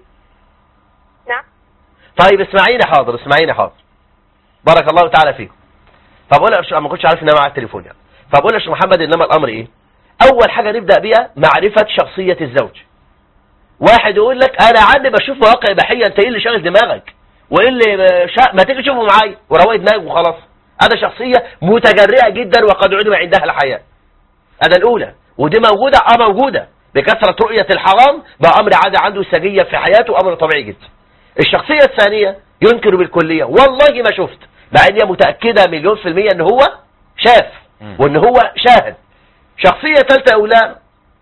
نعم طيب اسمعيني حاضر اسمعيني حاضر بارك الله تعالى فيك طب اقول لك ما كنتش عارف ان انا معايا التليفون يعني فبقول لك يا محمد انما الامر ايه اول حاجه نبدا بيها معرفه شخصيه الزوج واحد يقول لك انا عندي بشوف مواقع اباحيه انت ايه اللي شاغل دماغك وايه اللي شا... ما تيجي تشوفه معايا وروي دماغك وخلاص هذا شخصيه متجرئه جدا وقد علم عندها الحياه هذا الاولى ودي موجوده اه موجوده بكثره رؤيه الحرام بقى امر عادي عنده سجيه في حياته امر طبيعي جدا الشخصيه الثانيه ينكر بالكليه والله ما شفت مع ان هي متاكده مليون في الميه ان هو شاف مم. وان هو شاهد شخصيه ثالثه اولى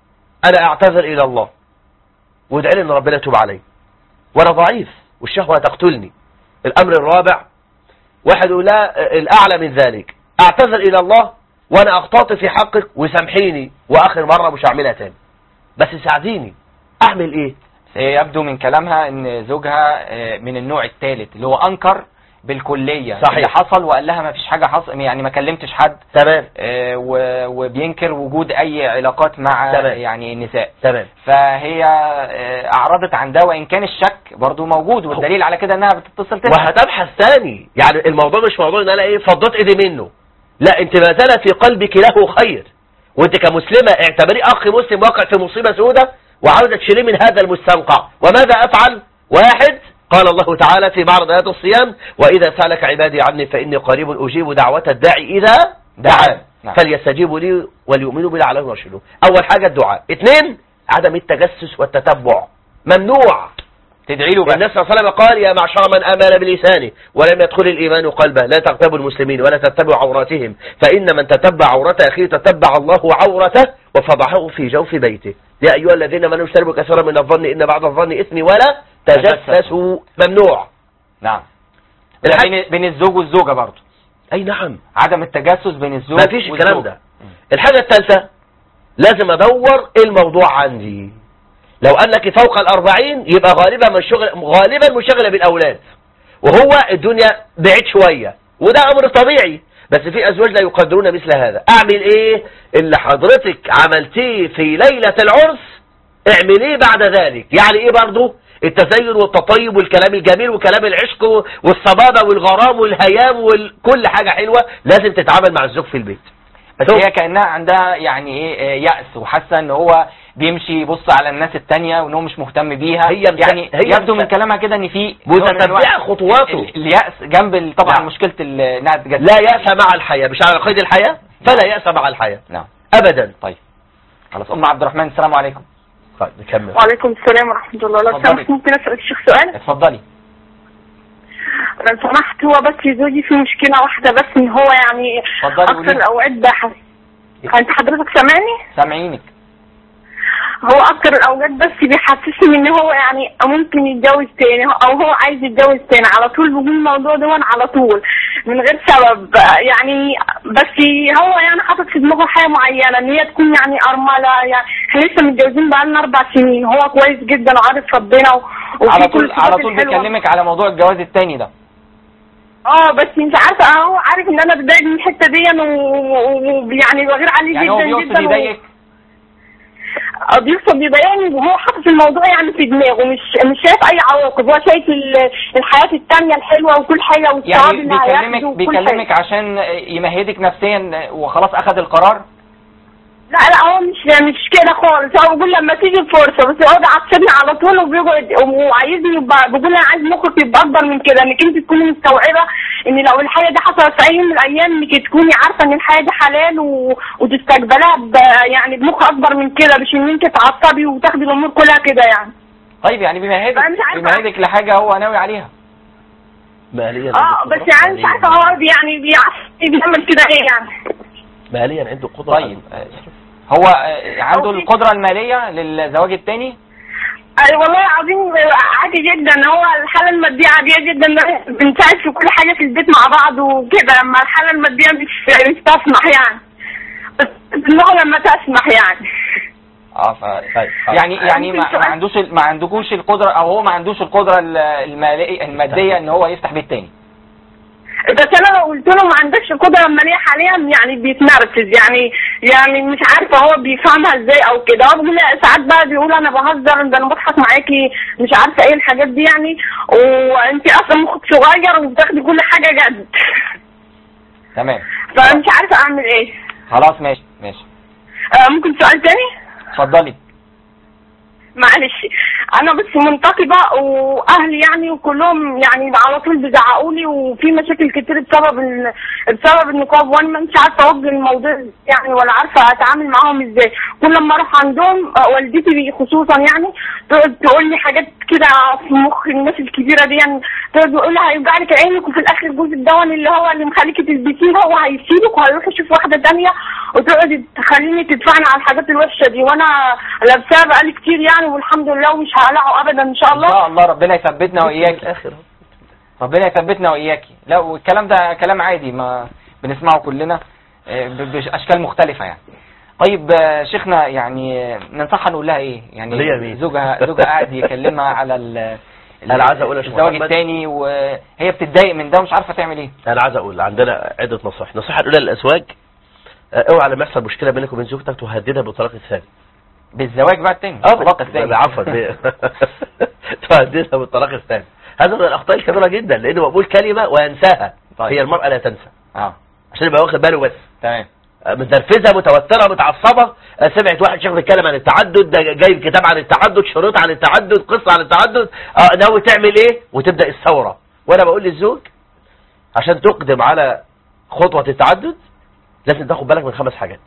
انا اعتذر الى الله وادعي لي ان ربنا يتوب علي وانا ضعيف والشهوه تقتلني الامر الرابع واحد يقول لا الاعلى من ذلك اعتذر الى الله وانا اخطأت في حقك وسامحيني واخر مره مش هعملها تاني بس ساعديني اعمل ايه هي يبدو من كلامها ان زوجها آه، من النوع الثالث اللي هو انكر بالكليه صحيح. اللي حصل وقال لها ما فيش حاجه حصل يعني ما كلمتش حد تمام آه، و- وبينكر وجود اي علاقات مع تمام. يعني النساء تمام فهي آه، اعرضت عن ده وان كان الشك برضو موجود والدليل على كده انها بتتصل تسأل وهتبحث تاني يعني الموضوع مش موضوع ان انا ايه فضت ايدي منه لا انت ما زال في قلبك له خير وانت كمسلمة اعتبري اخ مسلم واقع في مصيبة سودة وعاوزة تشيليه من هذا المستنقع وماذا افعل واحد قال الله تعالى في معرض آيات الصيام وإذا سألك عبادي عني فإني قريب أجيب دعوة الداعي إذا دعان نعم. فليستجيبوا لي وليؤمنوا بي لعلهم يرشدون أول حاجة الدعاء اثنين عدم التجسس والتتبع ممنوع تدعي له بس النبي صلى الله عليه وسلم قال يا معشر من آمن بلسانه ولم يدخل الإيمان قلبه لا تغتابوا المسلمين ولا تتبعوا عوراتهم فإن من تتبع عورة أخيه تتبع الله عورته وفضحه في جوف بيته يا أيها الذين آمنوا اجتنبوا كثيرا من الظن إن بعض الظن إثم ولا تجسسوا ممنوع نعم الحق- بين بين الزوج والزوجه برضو أي نعم عدم التجسس بين الزوج ما فيش الكلام والزوجة. ده الحاجة الثالثة لازم أدور إيه الموضوع عندي لو أنك فوق الأربعين يبقى غالبا منشغل غالبا منشغلة بالأولاد وهو الدنيا بعيد شوية وده أمر طبيعي بس في أزواج لا يقدرون مثل هذا أعمل إيه اللي حضرتك عملتيه في ليلة العرس اعمليه بعد ذلك يعني إيه برضو التزين والتطيب والكلام الجميل وكلام العشق والصبابة والغرام والهيام وكل حاجة حلوة لازم تتعامل مع الزوج في البيت بس هي كانها عندها يعني ايه آه، يأس وحاسه ان هو بيمشي يبص على الناس التانية وان هو مش مهتم بيها هي مت- يعني هي يبدو مت- من كلامها كده ان في نوع من متتبعة أنواع خطواته ال- اليأس جنب ال- طبعا نعم. مشكلة ال- انها تتجسس لا يأس مع الحياة مش على قيد الحياة فلا يأس مع الحياة نعم أبدا طيب خلاص ام عبد الرحمن السلام عليكم طيب نكمل وعليكم السلام ورحمة الله لو اتفضلي. سمحت ممكن أسأل الشيخ سؤال اتفضلي لو سمحت هو بس زوجي في مشكلة واحدة بس إن هو يعني اتفضلي أكثر قولي. الأوقات بحث أنت حضرتك سامعني؟ سامعينك هو أكثر الأوقات بس بيحسسني إن هو يعني ممكن يتجوز تاني أو هو عايز يتجوز تاني على طول بيقول الموضوع ده على طول من غير سبب يعني بس هو يعني حاطط في دماغه حاجة معينة إن هي تكون يعني أرملة يعني إحنا لسه متجوزين بقالنا أربع سنين هو كويس جدا وعارف ربنا و... وفي على كل طول على الصفات طول الحلوة. بيكلمك على موضوع الجواز التاني ده اه بس انت عارفه هو عارف ان انا بتضايق من الحته دي ويعني بغير عليه يعني هو جدا بيقصد جدا و- يضايقك اه بيقصد يضايقني وهو حاطط الموضوع يعني في دماغه مش مش شايف اي عواقب هو شايف ال- الحياه التانية الحلوه وكل حاجه والثواب يعني اللي هياخده بيكلمك وكل حاجه بيكلمك عشان يمهدك نفسيا وخلاص اخذ القرار لا لا هو مش مش كده خالص هو بيقول لما تيجي الفرصه بس هو عصبني على طول وبيقعد وعايزني يبقى بيقول انا عايز مخك يبقى اكبر من كده انك انت تكوني مستوعبه ان لو الحاجه دي حصلت في اي يوم من الايام انك تكوني عارفه ان الحاجه دي حلال و... وتستقبلها ب... يعني بمخ اكبر من كده مش ان انت تعصبي وتاخدي الامور كلها كده يعني طيب يعني بيمهدك أنا مش عارفة. بيمهدك لحاجة هو ناوي عليها ماليا اه بس يعني مش عارفه هو يعني بيعصبني بيعمل كده ايه يعني ماليا عنده قدرة طيب آه، هو آه، عنده أو في- القدرة المالية للزواج التاني أي والله العظيم عادي جدا هو الحالة المادية عادية جدا بنساعد في كل حاجة في البيت مع بعض وكده اما الحالة المادية مش مش تسمح يعني بس دماغه لما تسمح يعني اه ف... طيب حاضر. يعني يعني ما, ممكن ما سؤال؟ عندوش ما عندكوش القدره او هو ما عندوش القدره ال- الماليه الماديه ان هو يفتح بيت تاني بس انا لو قلت له ما عندكش القدره الماليه حاليا يعني بيتنرفز يعني يعني مش عارفه هو بيفهمها ازاي او كده هو بيقول لي ساعات بقى بيقول انا بهزر ده انا بضحك معاكي مش عارفه ايه الحاجات دي يعني وانت اصلا مخك صغير وبتاخدي كل حاجه جد تمام فمش عارفه اعمل ايه خلاص ماشي ماشي آه ممكن سؤال تاني اتفضلي معلش انا بس منتقبه واهلي يعني وكلهم يعني على طول بيزعقوا لي وفي مشاكل كتير بسبب ال... بسبب النقاب وانا ما مش عارفه اوجه الموضوع يعني ولا عارفه اتعامل معاهم ازاي كل ما اروح عندهم آه، والدتي خصوصا يعني تقعد تقول لي حاجات كده في مخ الناس الكبيره دي يعني تقعد تقول لي هيوجع لك عينك وفي الاخر جوز الدون اللي هو اللي مخليكي تلبسيه هو هيسيبك وهيروح يشوف واحده تانية وتقعد تخليني تدفعني على الحاجات الوحشه دي وانا لابساها بقالي كتير يعني والحمد لله ومش هقلعه ابدا ان شاء ان الله شاء الله ربنا يثبتنا واياكي الاخر ربنا يثبتنا واياكي لا والكلام ده كلام عادي ما بنسمعه كلنا آه، ب- باشكال مختلفه يعني طيب آه، شيخنا يعني آه، ننصحها نقول لها ايه يعني ليا مين؟ زوجها زوجها قاعد يكلمها على ال ال- أنا عايز أقول يا شيخ الزواج محمد. الثاني وهي بتتضايق من ده ومش عارفه تعمل ايه انا عايز اقول عندنا عده نصائح النصيحه الاولى للازواج آه، اوعى لما يحصل مشكله بينك وبين زوجتك تهددها بالطلاق الثاني بالزواج بقى الثاني اه الطلاق الثاني عفوا ب- تهددها بالطلاق الثاني هذا من الاخطاء الكبيره جدا لانه بقول كلمه وينساها طيب. هي المراه لا تنسى اه عشان يبقى واخد باله بس تمام آه، متنرفزه متوتره متعصبه آه، سمعت واحد شيخ بيتكلم عن التعدد ده جايب كتاب عن التعدد شروط عن التعدد قصه عن التعدد اه ناوي تعمل ايه وتبدا الثوره وانا بقول للزوج عشان تقدم على خطوه التعدد لازم تاخد بالك من خمس حاجات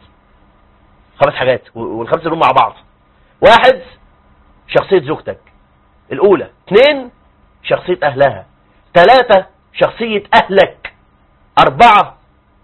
خمس حاجات و- والخمسه دول مع بعض واحد شخصيه زوجتك الاولى اثنين شخصيه اهلها ثلاثه شخصيه اهلك اربعه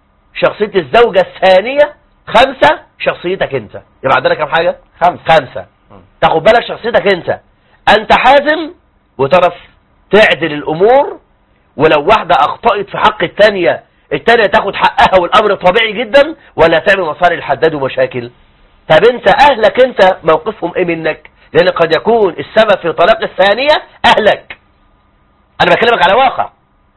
شخصية الزوجة الثانية خمسة شخصيتك انت يبقى عندنا كم حاجة خمسة خمسة تاخد بالك شخصيتك انت انت حازم وتعرف تعدل الامور ولو واحدة اخطأت في حق الثانية الثانية تاخد حقها والامر طبيعي جدا ولا تعمل مصاري الحداد ومشاكل طب انت اهلك انت موقفهم ايه منك لان قد يكون السبب في طلاق الثانية اهلك انا بكلمك على واقع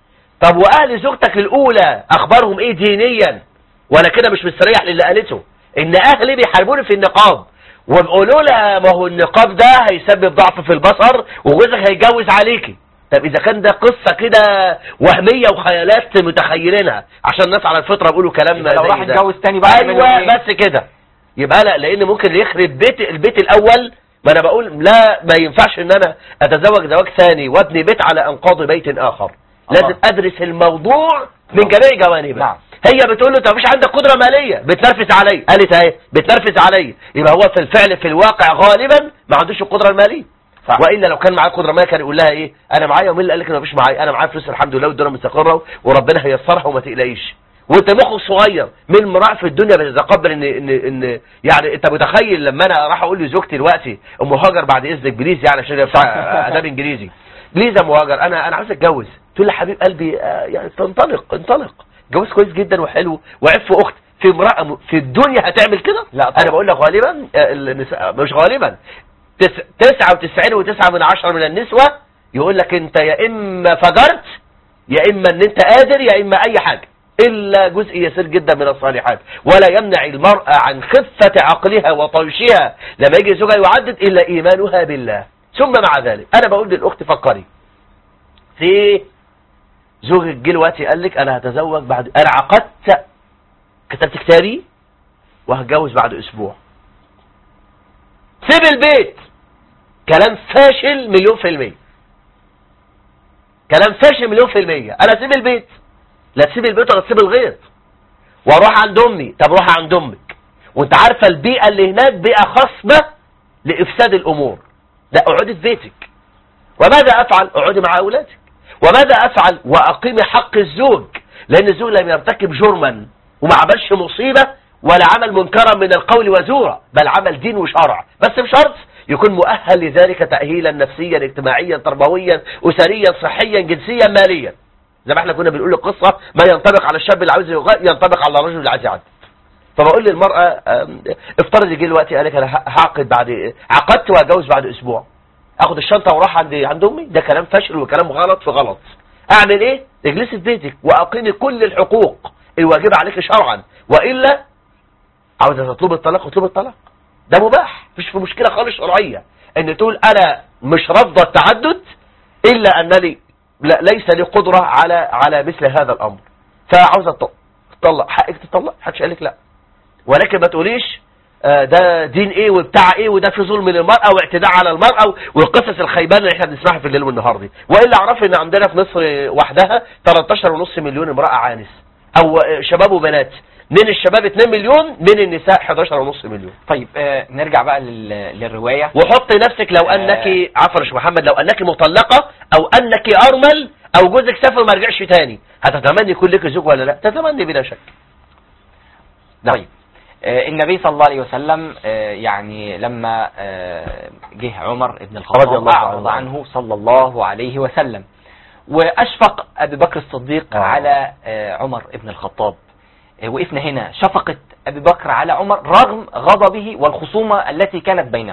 طب واهل زوجتك الاولى اخبارهم ايه دينيا وانا كده مش مستريح للي قالته ان اهلي بيحاربوني في النقاب وبيقولوا لها ما هو النقاب ده هيسبب ضعف في البصر وجوزك هيتجوز عليكي طب اذا كان ده قصه كده وهميه وخيالات متخيلينها عشان الناس على الفطره بيقولوا كلام يبقى لو زي راح ده. يتجوز تاني بقى يعملوا ايوه ايه؟ بس كده يبقى لا لان ممكن يخرب بيت البيت الاول ما انا بقول لا ما ينفعش ان انا اتزوج زواج ثاني وابني بيت على انقاض بيت اخر الله. لازم ادرس الموضوع من جميع جوانبه نعم. هي بتقول له انت مفيش عندك قدره ماليه بتنرفز عليا قالت اهي بتنرفز عليا يبقى هو في الفعل في الواقع غالبا ما عندوش القدره الماليه صح. والا لو كان معاه قدره ماليه كان يقول لها ايه انا معايا ومين اللي قال لك انا مفيش معايا انا معايا فلوس الحمد لله والدنيا مستقره وربنا هيسرها وما تقلقيش وانت مخك صغير من امراه في الدنيا بتتقبل ان ان ان يعني انت متخيل لما انا راح اقول لزوجتي دلوقتي ام هاجر بعد اذنك بليز يعني عشان هي بتاع اداب انجليزي بليز يا ام هاجر انا انا عايز اتجوز تقول لي حبيب قلبي آه، يعني تنطلق انطلق جواز كويس جدا وحلو وعف اخت في امراه م- في الدنيا هتعمل كده لا طبعا. انا بقول لك غالبا آه، النساء مش غالبا تس- تسعة وتسعين وتسعة من عشرة من النسوة يقول لك انت يا اما فجرت يا اما ان انت قادر يا اما اي حاجة الا جزء يسير جدا من الصالحات ولا يمنع المرأة عن خفة عقلها وطيشها لما يجي زوجها يعدد الا ايمانها بالله ثم مع ذلك انا بقول للاخت فكري في زوجك جه دلوقتي قال لك انا هتزوج بعد انا عقدت كتبت كتابي وهتجوز بعد اسبوع سيب البيت كلام فاشل مليون في المية كلام فاشل مليون في المية انا اسيب البيت لا تسيب البيت ولا تسيب الغيط واروح عند امي طب روح عند امك وانت عارفة البيئة اللي هناك بيئة خصبة لافساد الامور لا اقعدي في بيتك وماذا افعل اقعدي مع اولادك وماذا افعل واقيم حق الزوج لان الزوج لم يرتكب جرما وما عملش مصيبة ولا عمل منكرا من القول وزورا بل عمل دين وشرع بس بشرط يكون مؤهل لذلك تأهيلا نفسيا اجتماعيا تربويا أسريا صحيا جنسيا ماليا زي ما احنا كنا بنقول القصة ما ينطبق على الشاب اللي عاوز يغ- ينطبق على الرجل اللي عايز يعدي فبقول للمرأة آم، افترض يجي دلوقتي قال لك انا ه- هعقد بعد عقدت وهتجوز بعد اسبوع اخد الشنطة واروح عند عند امي ده كلام فاشل وكلام غلط في غلط اعمل ايه اجلسي في بيتك واقيمي كل الحقوق الواجبة عليك شرعا والا عاوزة تطلب الطلاق اطلب الطلاق ده مباح مفيش في مشكلة خالص شرعية ان تقول انا مش رافضة التعدد الا انني لا ليس لي قدرة على على مثل هذا الامر فعاوزة تط- تطلق حقك تطلق محدش قال لك لا ولكن ما تقوليش آه، ده دين ايه وبتاع ايه وده في ظلم للمرأة واعتداء على المرأة والقصص الخيبانة اللي احنا بنسمعها في الليل والنهار دي والا اعرف ان عندنا في مصر وحدها 13.5 مليون امرأة عانس او آه، شباب وبنات من الشباب 2 مليون من النساء 11.5 مليون طيب آه نرجع بقى لل- للرواية وحط نفسك لو آه. انك عفوا يا شيخ محمد لو انك مطلقة او انك ارمل او جوزك سافر ما رجعش تاني هتتمني يكون لك زوج ولا لا تتمني بلا شك نعم. طيب آه، النبي صلى الله عليه وسلم آه، يعني لما آه، جه عمر بن رضي الخطاب الله أعرض عنه. عنه صلى الله عليه وسلم وأشفق أبي بكر الصديق آه. على آه، عمر بن الخطاب آه، وقفنا هنا شفقة أبي بكر على عمر رغم غضبه والخصومة التي كانت بينهم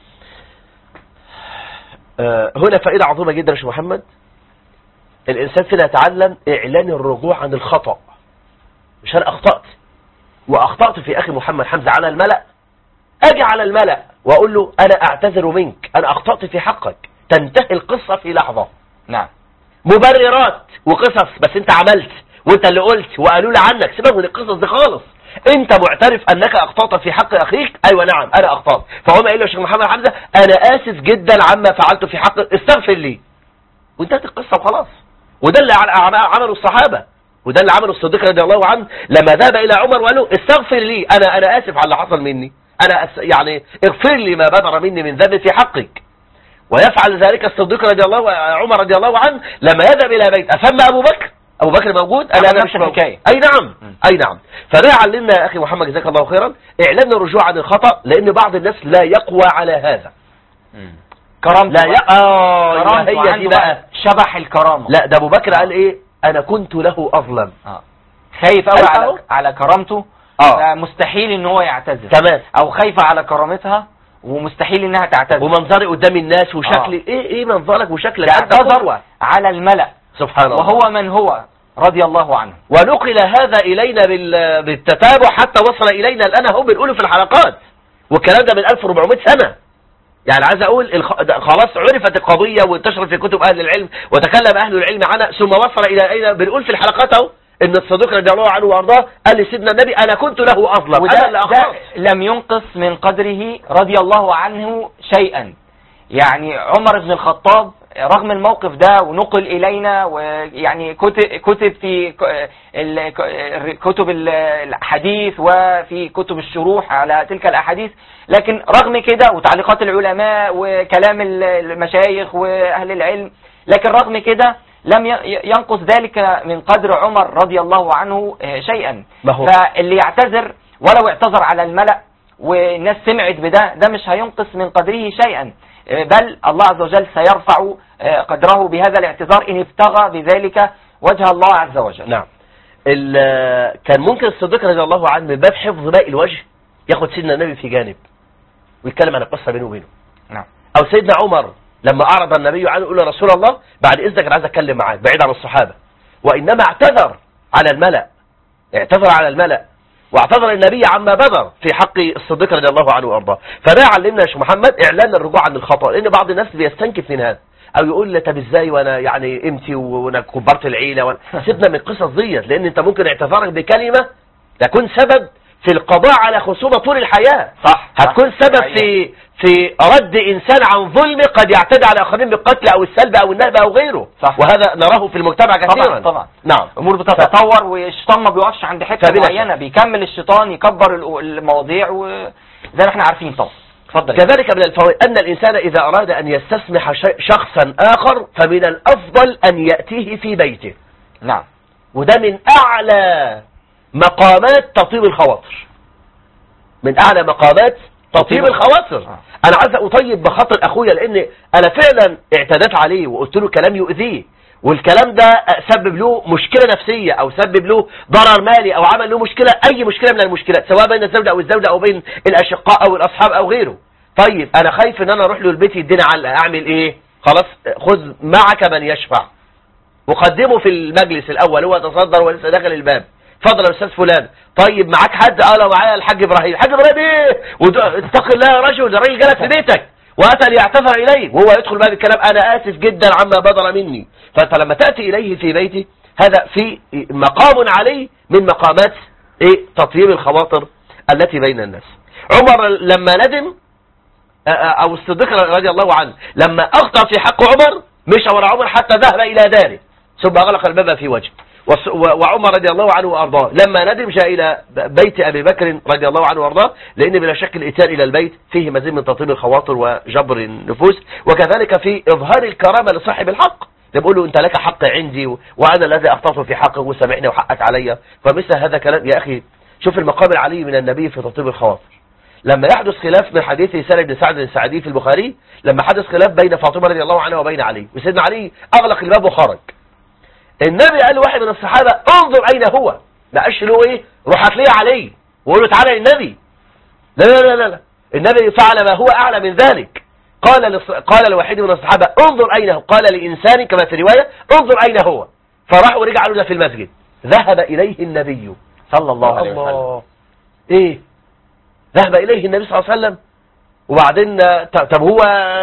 آه، هنا فائدة عظيمة جدا يا شيخ محمد الإنسان فينا يتعلم إعلان الرجوع عن الخطأ مش أنا أخطأت وأخطأت في أخي محمد حمزة على الملأ أجي على الملأ وأقول له أنا أعتذر منك أنا أخطأت في حقك تنتهي القصة في لحظة نعم مبررات وقصص بس أنت عملت وأنت اللي قلت وقالوا لي عنك سيبك من القصص دي خالص انت معترف انك اخطأت في حق اخيك ايوه نعم انا اخطأت فهم قال له يا شيخ محمد حمزة انا اسف جدا عما فعلت في حق استغفر لي وانتهت القصة وخلاص وده اللي عل- عم- عمله الصحابة وده اللي عمله الصديق رضي الله عنه لما ذهب الى عمر وقال له استغفر لي انا انا اسف على اللي حصل مني انا أس يعني اغفر لي ما بدر مني من ذنب في حقك ويفعل ذلك الصديق رضي الله عمر رضي الله عنه لما يذهب الى بيت افهم ابو بكر ابو بكر موجود عمل انا نفس مش موجود الحكاية. اي نعم م. اي نعم فده علمنا يا اخي محمد جزاك الله خيرا اعلان الرجوع عن الخطا لان بعض الناس لا يقوى على هذا كرامته لا يا اه يا كرامته هي دي عنده بقى شبح الكرامة لا ده ابو بكر قال ايه انا كنت له اظلم آه. خايف قوي أيوة. على على كرامته اه مستحيل ان هو يعتذر تمام او خايفة على كرامتها ومستحيل انها تعتذر ومنظري قدام الناس وشكلي آه. ايه ايه منظرك وشكلك انت يعتذر قدوة على الملأ سبحان الله وهو من هو رضي الله عنه ونقل هذا إلينا بال- بالتتابع حتى وصل إلينا الآن هو بنقوله في الحلقات والكلام ده من 1400 سنة يعني عايز أقول الخ... ده خلاص عرفت القضية وانتشرت في كتب أهل العلم وتكلم أهل العلم عنها ثم وصل إلى أين بنقول في الحلقات أهو إن الصديق رضي الله عنه وأرضاه قال لسيدنا النبي أنا كنت له أظلم أنا وده اللي ده أخطأت لم ينقص من قدره رضي الله عنه شيئا يعني عمر بن الخطاب رغم الموقف ده ونقل إلينا ويعني كتب, كتب في ك- ال- ك- كتب ال- الحديث وفي كتب الشروح على تلك الأحاديث لكن رغم كده وتعليقات العلماء وكلام ال- المشايخ وأهل العلم لكن رغم كده لم ي- ينقص ذلك من قدر عمر رضي الله عنه آه، شيئا ما هو فاللي يعتذر ولو اعتذر على الملأ والناس سمعت بده ده مش هينقص من قدره شيئا بل الله عز وجل سيرفع آه، قدره بهذا الاعتذار إن ابتغى بذلك وجه الله عز وجل نعم ال- كان ممكن الصديق رضي الله عنه من باب حفظ باقي الوجه ياخد سيدنا النبي في جانب ويتكلم عن القصة بينه وبينه نعم او سيدنا عمر لما اعرض النبي عنه يقول له رسول الله بعد اذنك انا عايز اتكلم معاك بعيد عن الصحابه وانما اعتذر على الملا اعتذر على الملا واعتذر النبي عما بدر في حق الصديق رضي الله عنه وارضاه فده علمنا يا شيخ محمد اعلان الرجوع عن الخطا لان بعض الناس بيستنكف من هذا او يقول لي طب ازاي وانا يعني قيمتي وانا كبرت العيله وانا سيبنا من القصص ديت لان انت ممكن اعتذارك بكلمه تكون سبب في القضاء على خصومه طول الحياه صح هتكون سبب حقيقة. في في رد انسان عن ظلم قد يعتدي على اخرين بالقتل او السلب او النهب او غيره صح. وهذا نراه في المجتمع كثيرا طبعا طبعا نعم امور بتتطور والشيطان ما بيقفش عند حته فبلا معينه بيكمل الشيطان يكبر ال- المواضيع وزي ما احنا عارفين طبعا اتفضل كذلك من الفوائد ان الانسان اذا اراد ان يستسمح شي- شخصا اخر فمن الافضل ان ياتيه في بيته نعم وده من اعلى مقامات تطيب الخواطر من اعلى مقامات تطيب الخواطر آه. انا عايز اطيب بخاطر اخويا لان انا فعلا اعتدت عليه وقلت له كلام يؤذيه والكلام ده سبب له مشكلة نفسية او سبب له ضرر مالي او عمل له مشكلة اي مشكلة من المشكلات سواء بين الزوجة او الزوجة او بين الاشقاء او الاصحاب او غيره طيب انا خايف ان انا اروح له البيت يديني علقة اعمل ايه خلاص خذ معك من يشفع وقدمه في المجلس الاول هو تصدر ولسه داخل الباب اتفضل يا استاذ فلان طيب معاك حد اه لو معايا الحاج ابراهيم الحاج ابراهيم ايه ود- اتق الله يا رجل ده الراجل جالك في بيتك واتى ليعتذر اليك وهو يدخل باب الكلام انا اسف جدا عما بدر مني فانت لما تاتي اليه في بيته هذا في مقام عليه من مقامات ايه تطيب الخواطر التي بين الناس عمر لما ندم آه، آه، او الصديق رضي الله عنه لما اخطا في حق عمر مشى ورا عمر حتى ذهب الى داره ثم اغلق الباب في وجهه وص- و- وعمر رضي الله عنه وارضاه لما ندم جاء الى ب- بيت ابي بكر رضي الله عنه وارضاه لان بلا شك الاتيان الى البيت فيه مزيد من تطيب الخواطر وجبر النفوس وكذلك في اظهار الكرامه لصاحب الحق بيقول له انت لك حق عندي و- وانا الذي اخطات في حقك وسامحني وحقك عليا فمثل هذا كلام يا اخي شوف المقام العلي من النبي في تطيب الخواطر لما يحدث خلاف من حديث سالم بن سعد السعدي في البخاري لما حدث خلاف بين فاطمه رضي الله عنها وبين علي وسيدنا علي اغلق الباب وخرج النبي قال لواحد من الصحابه انظر اين هو ما قالش له ايه روح هتلاقيه علي وقول له تعالى للنبي لا لا لا لا لا النبي فعل ما هو اعلى من ذلك قال للص... قال لواحد من الصحابه انظر اين هو قال لانسان كما في روايه انظر اين هو فراح ورجع له ده في المسجد ذهب اليه النبي صلى الله عليه وسلم الله ايه ذهب اليه النبي صلى الله عليه وسلم وبعدين ط- طب هو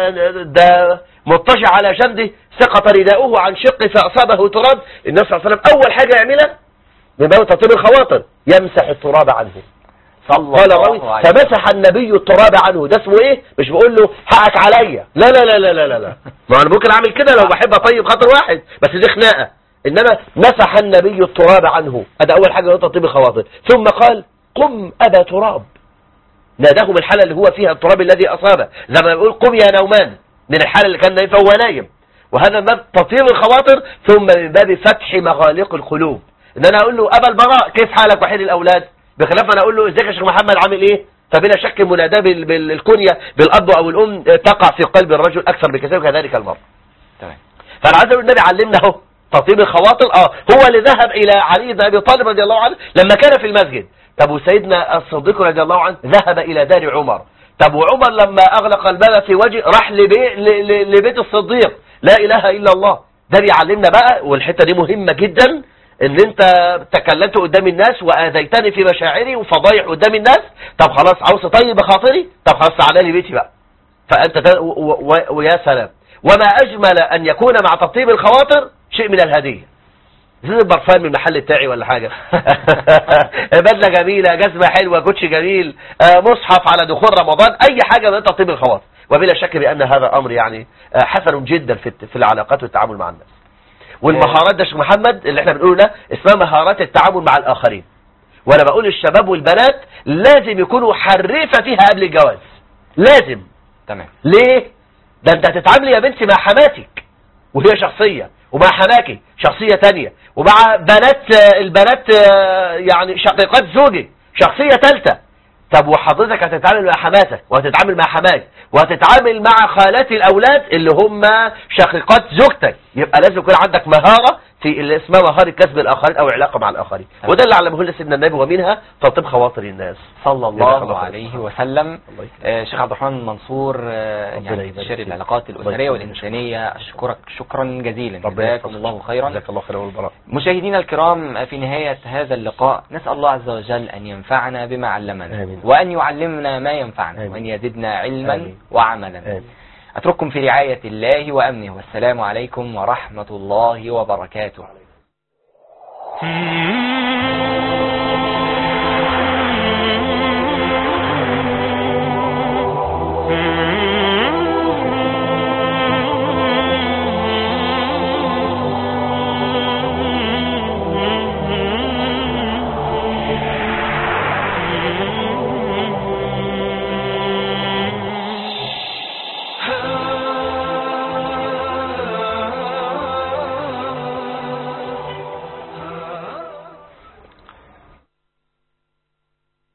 ده مضطجع على جنده سقط رداؤه عن شق فاصابه تراب النبي صلى الله عليه وسلم اول حاجه يعملها من باب تطيب الخواطر يمسح التراب عنه صلى قال الله الراوي عليه وسلم فمسح النبي التراب عنه ده اسمه ايه مش بقول له حقك عليا لا لا لا لا لا لا لا ما انا ممكن اعمل كده لو بحب اطيب خاطر واحد بس دي خناقه انما مسح النبي التراب عنه هذا اول حاجه تطيب الخواطر ثم قال قم ابا تراب ناداه من الحاله اللي هو فيها التراب الذي اصابه زي ما بيقول قم يا نومان من الحاله اللي كان نايم فهو نايم وهذا من باب تطيب الخواطر ثم من باب فتح مغاليق القلوب ان انا اقول له ابا البراء كيف حالك وحيد الاولاد بخلاف ما انا اقول له ازيك يا شيخ محمد عامل ايه فبلا شك المناداه بال- بالكنيه بالاب او الام تقع في قلب الرجل اكثر بكثير كذلك المرء تمام فانا عايز اقول النبي علمنا اهو تطيب الخواطر اه هو اللي ذهب الى علي بن ابي طالب رضي الله عنه لما كان في المسجد طب وسيدنا الصديق رضي الله عنه ذهب الى دار عمر طب وعمر لما اغلق الباب في وجهه راح لبي... ل... ل... لبيت الصديق لا اله الا الله ده بيعلمنا بقى والحته دي مهمه جدا ان انت تكلمت قدام الناس واذيتني في مشاعري وفضايح قدام الناس طب خلاص عاوز تطيب بخاطري طب خلاص تعالى لي بيتي بقى فانت ت... و... و... ويا سلام وما اجمل ان يكون مع تطيب الخواطر شيء من الهديه زي البرفان من المحل بتاعي ولا حاجة بدلة جميلة جزمة حلوة كوتش جميل آه، مصحف على دخول رمضان اي حاجة من تطيب الخواطر وبلا شك بان هذا امر يعني آه، حسن جدا في الت- في العلاقات والتعامل مع الناس والمهارات ده يا شيخ محمد اللي احنا بنقوله ده اسمها مهارات التعامل مع الاخرين وانا بقول الشباب والبنات لازم يكونوا حريفة فيها قبل الجواز لازم تمام ليه ده انت هتتعاملي يا بنتي مع حماتك وهي شخصية ومع حماكي شخصية تانية ومع بنات آه، البنات آه، يعني شقيقات زوجك شخصية تالتة طب وحضرتك هتتعامل مع حماتك وهتتعامل مع حماك وهتتعامل مع خالات الأولاد اللي هم شقيقات زوجتك يبقى لازم يكون عندك مهارة في اللي اسمها مهارة كسب الآخرين أو العلاقة مع الآخرين وده اللي علمه لنا سيدنا النبي ومنها تطيب خواطر الناس صلى جزاك الله الله خير. عليه وسلم الله يكرمك. آه، شيخ عبد الرحمن منصور آه، ربنا يعني يبارك استشاري فيك. العلاقات الله الأسرية يكرمك. والإنسانية أشكرك شكرا جزيلا ربنا جزاكم يحفظك. الله خيرا جزاك الله خيرا والبراء مشاهدينا الكرام في نهاية هذا اللقاء نسأل الله عز وجل أن ينفعنا بما علمنا آمين. وأن يعلمنا ما ينفعنا آمين. وأن يزدنا علما آمين. وعملا آمين. أترككم في رعاية الله وأمنه والسلام عليكم ورحمة الله وبركاته Mm-hmm.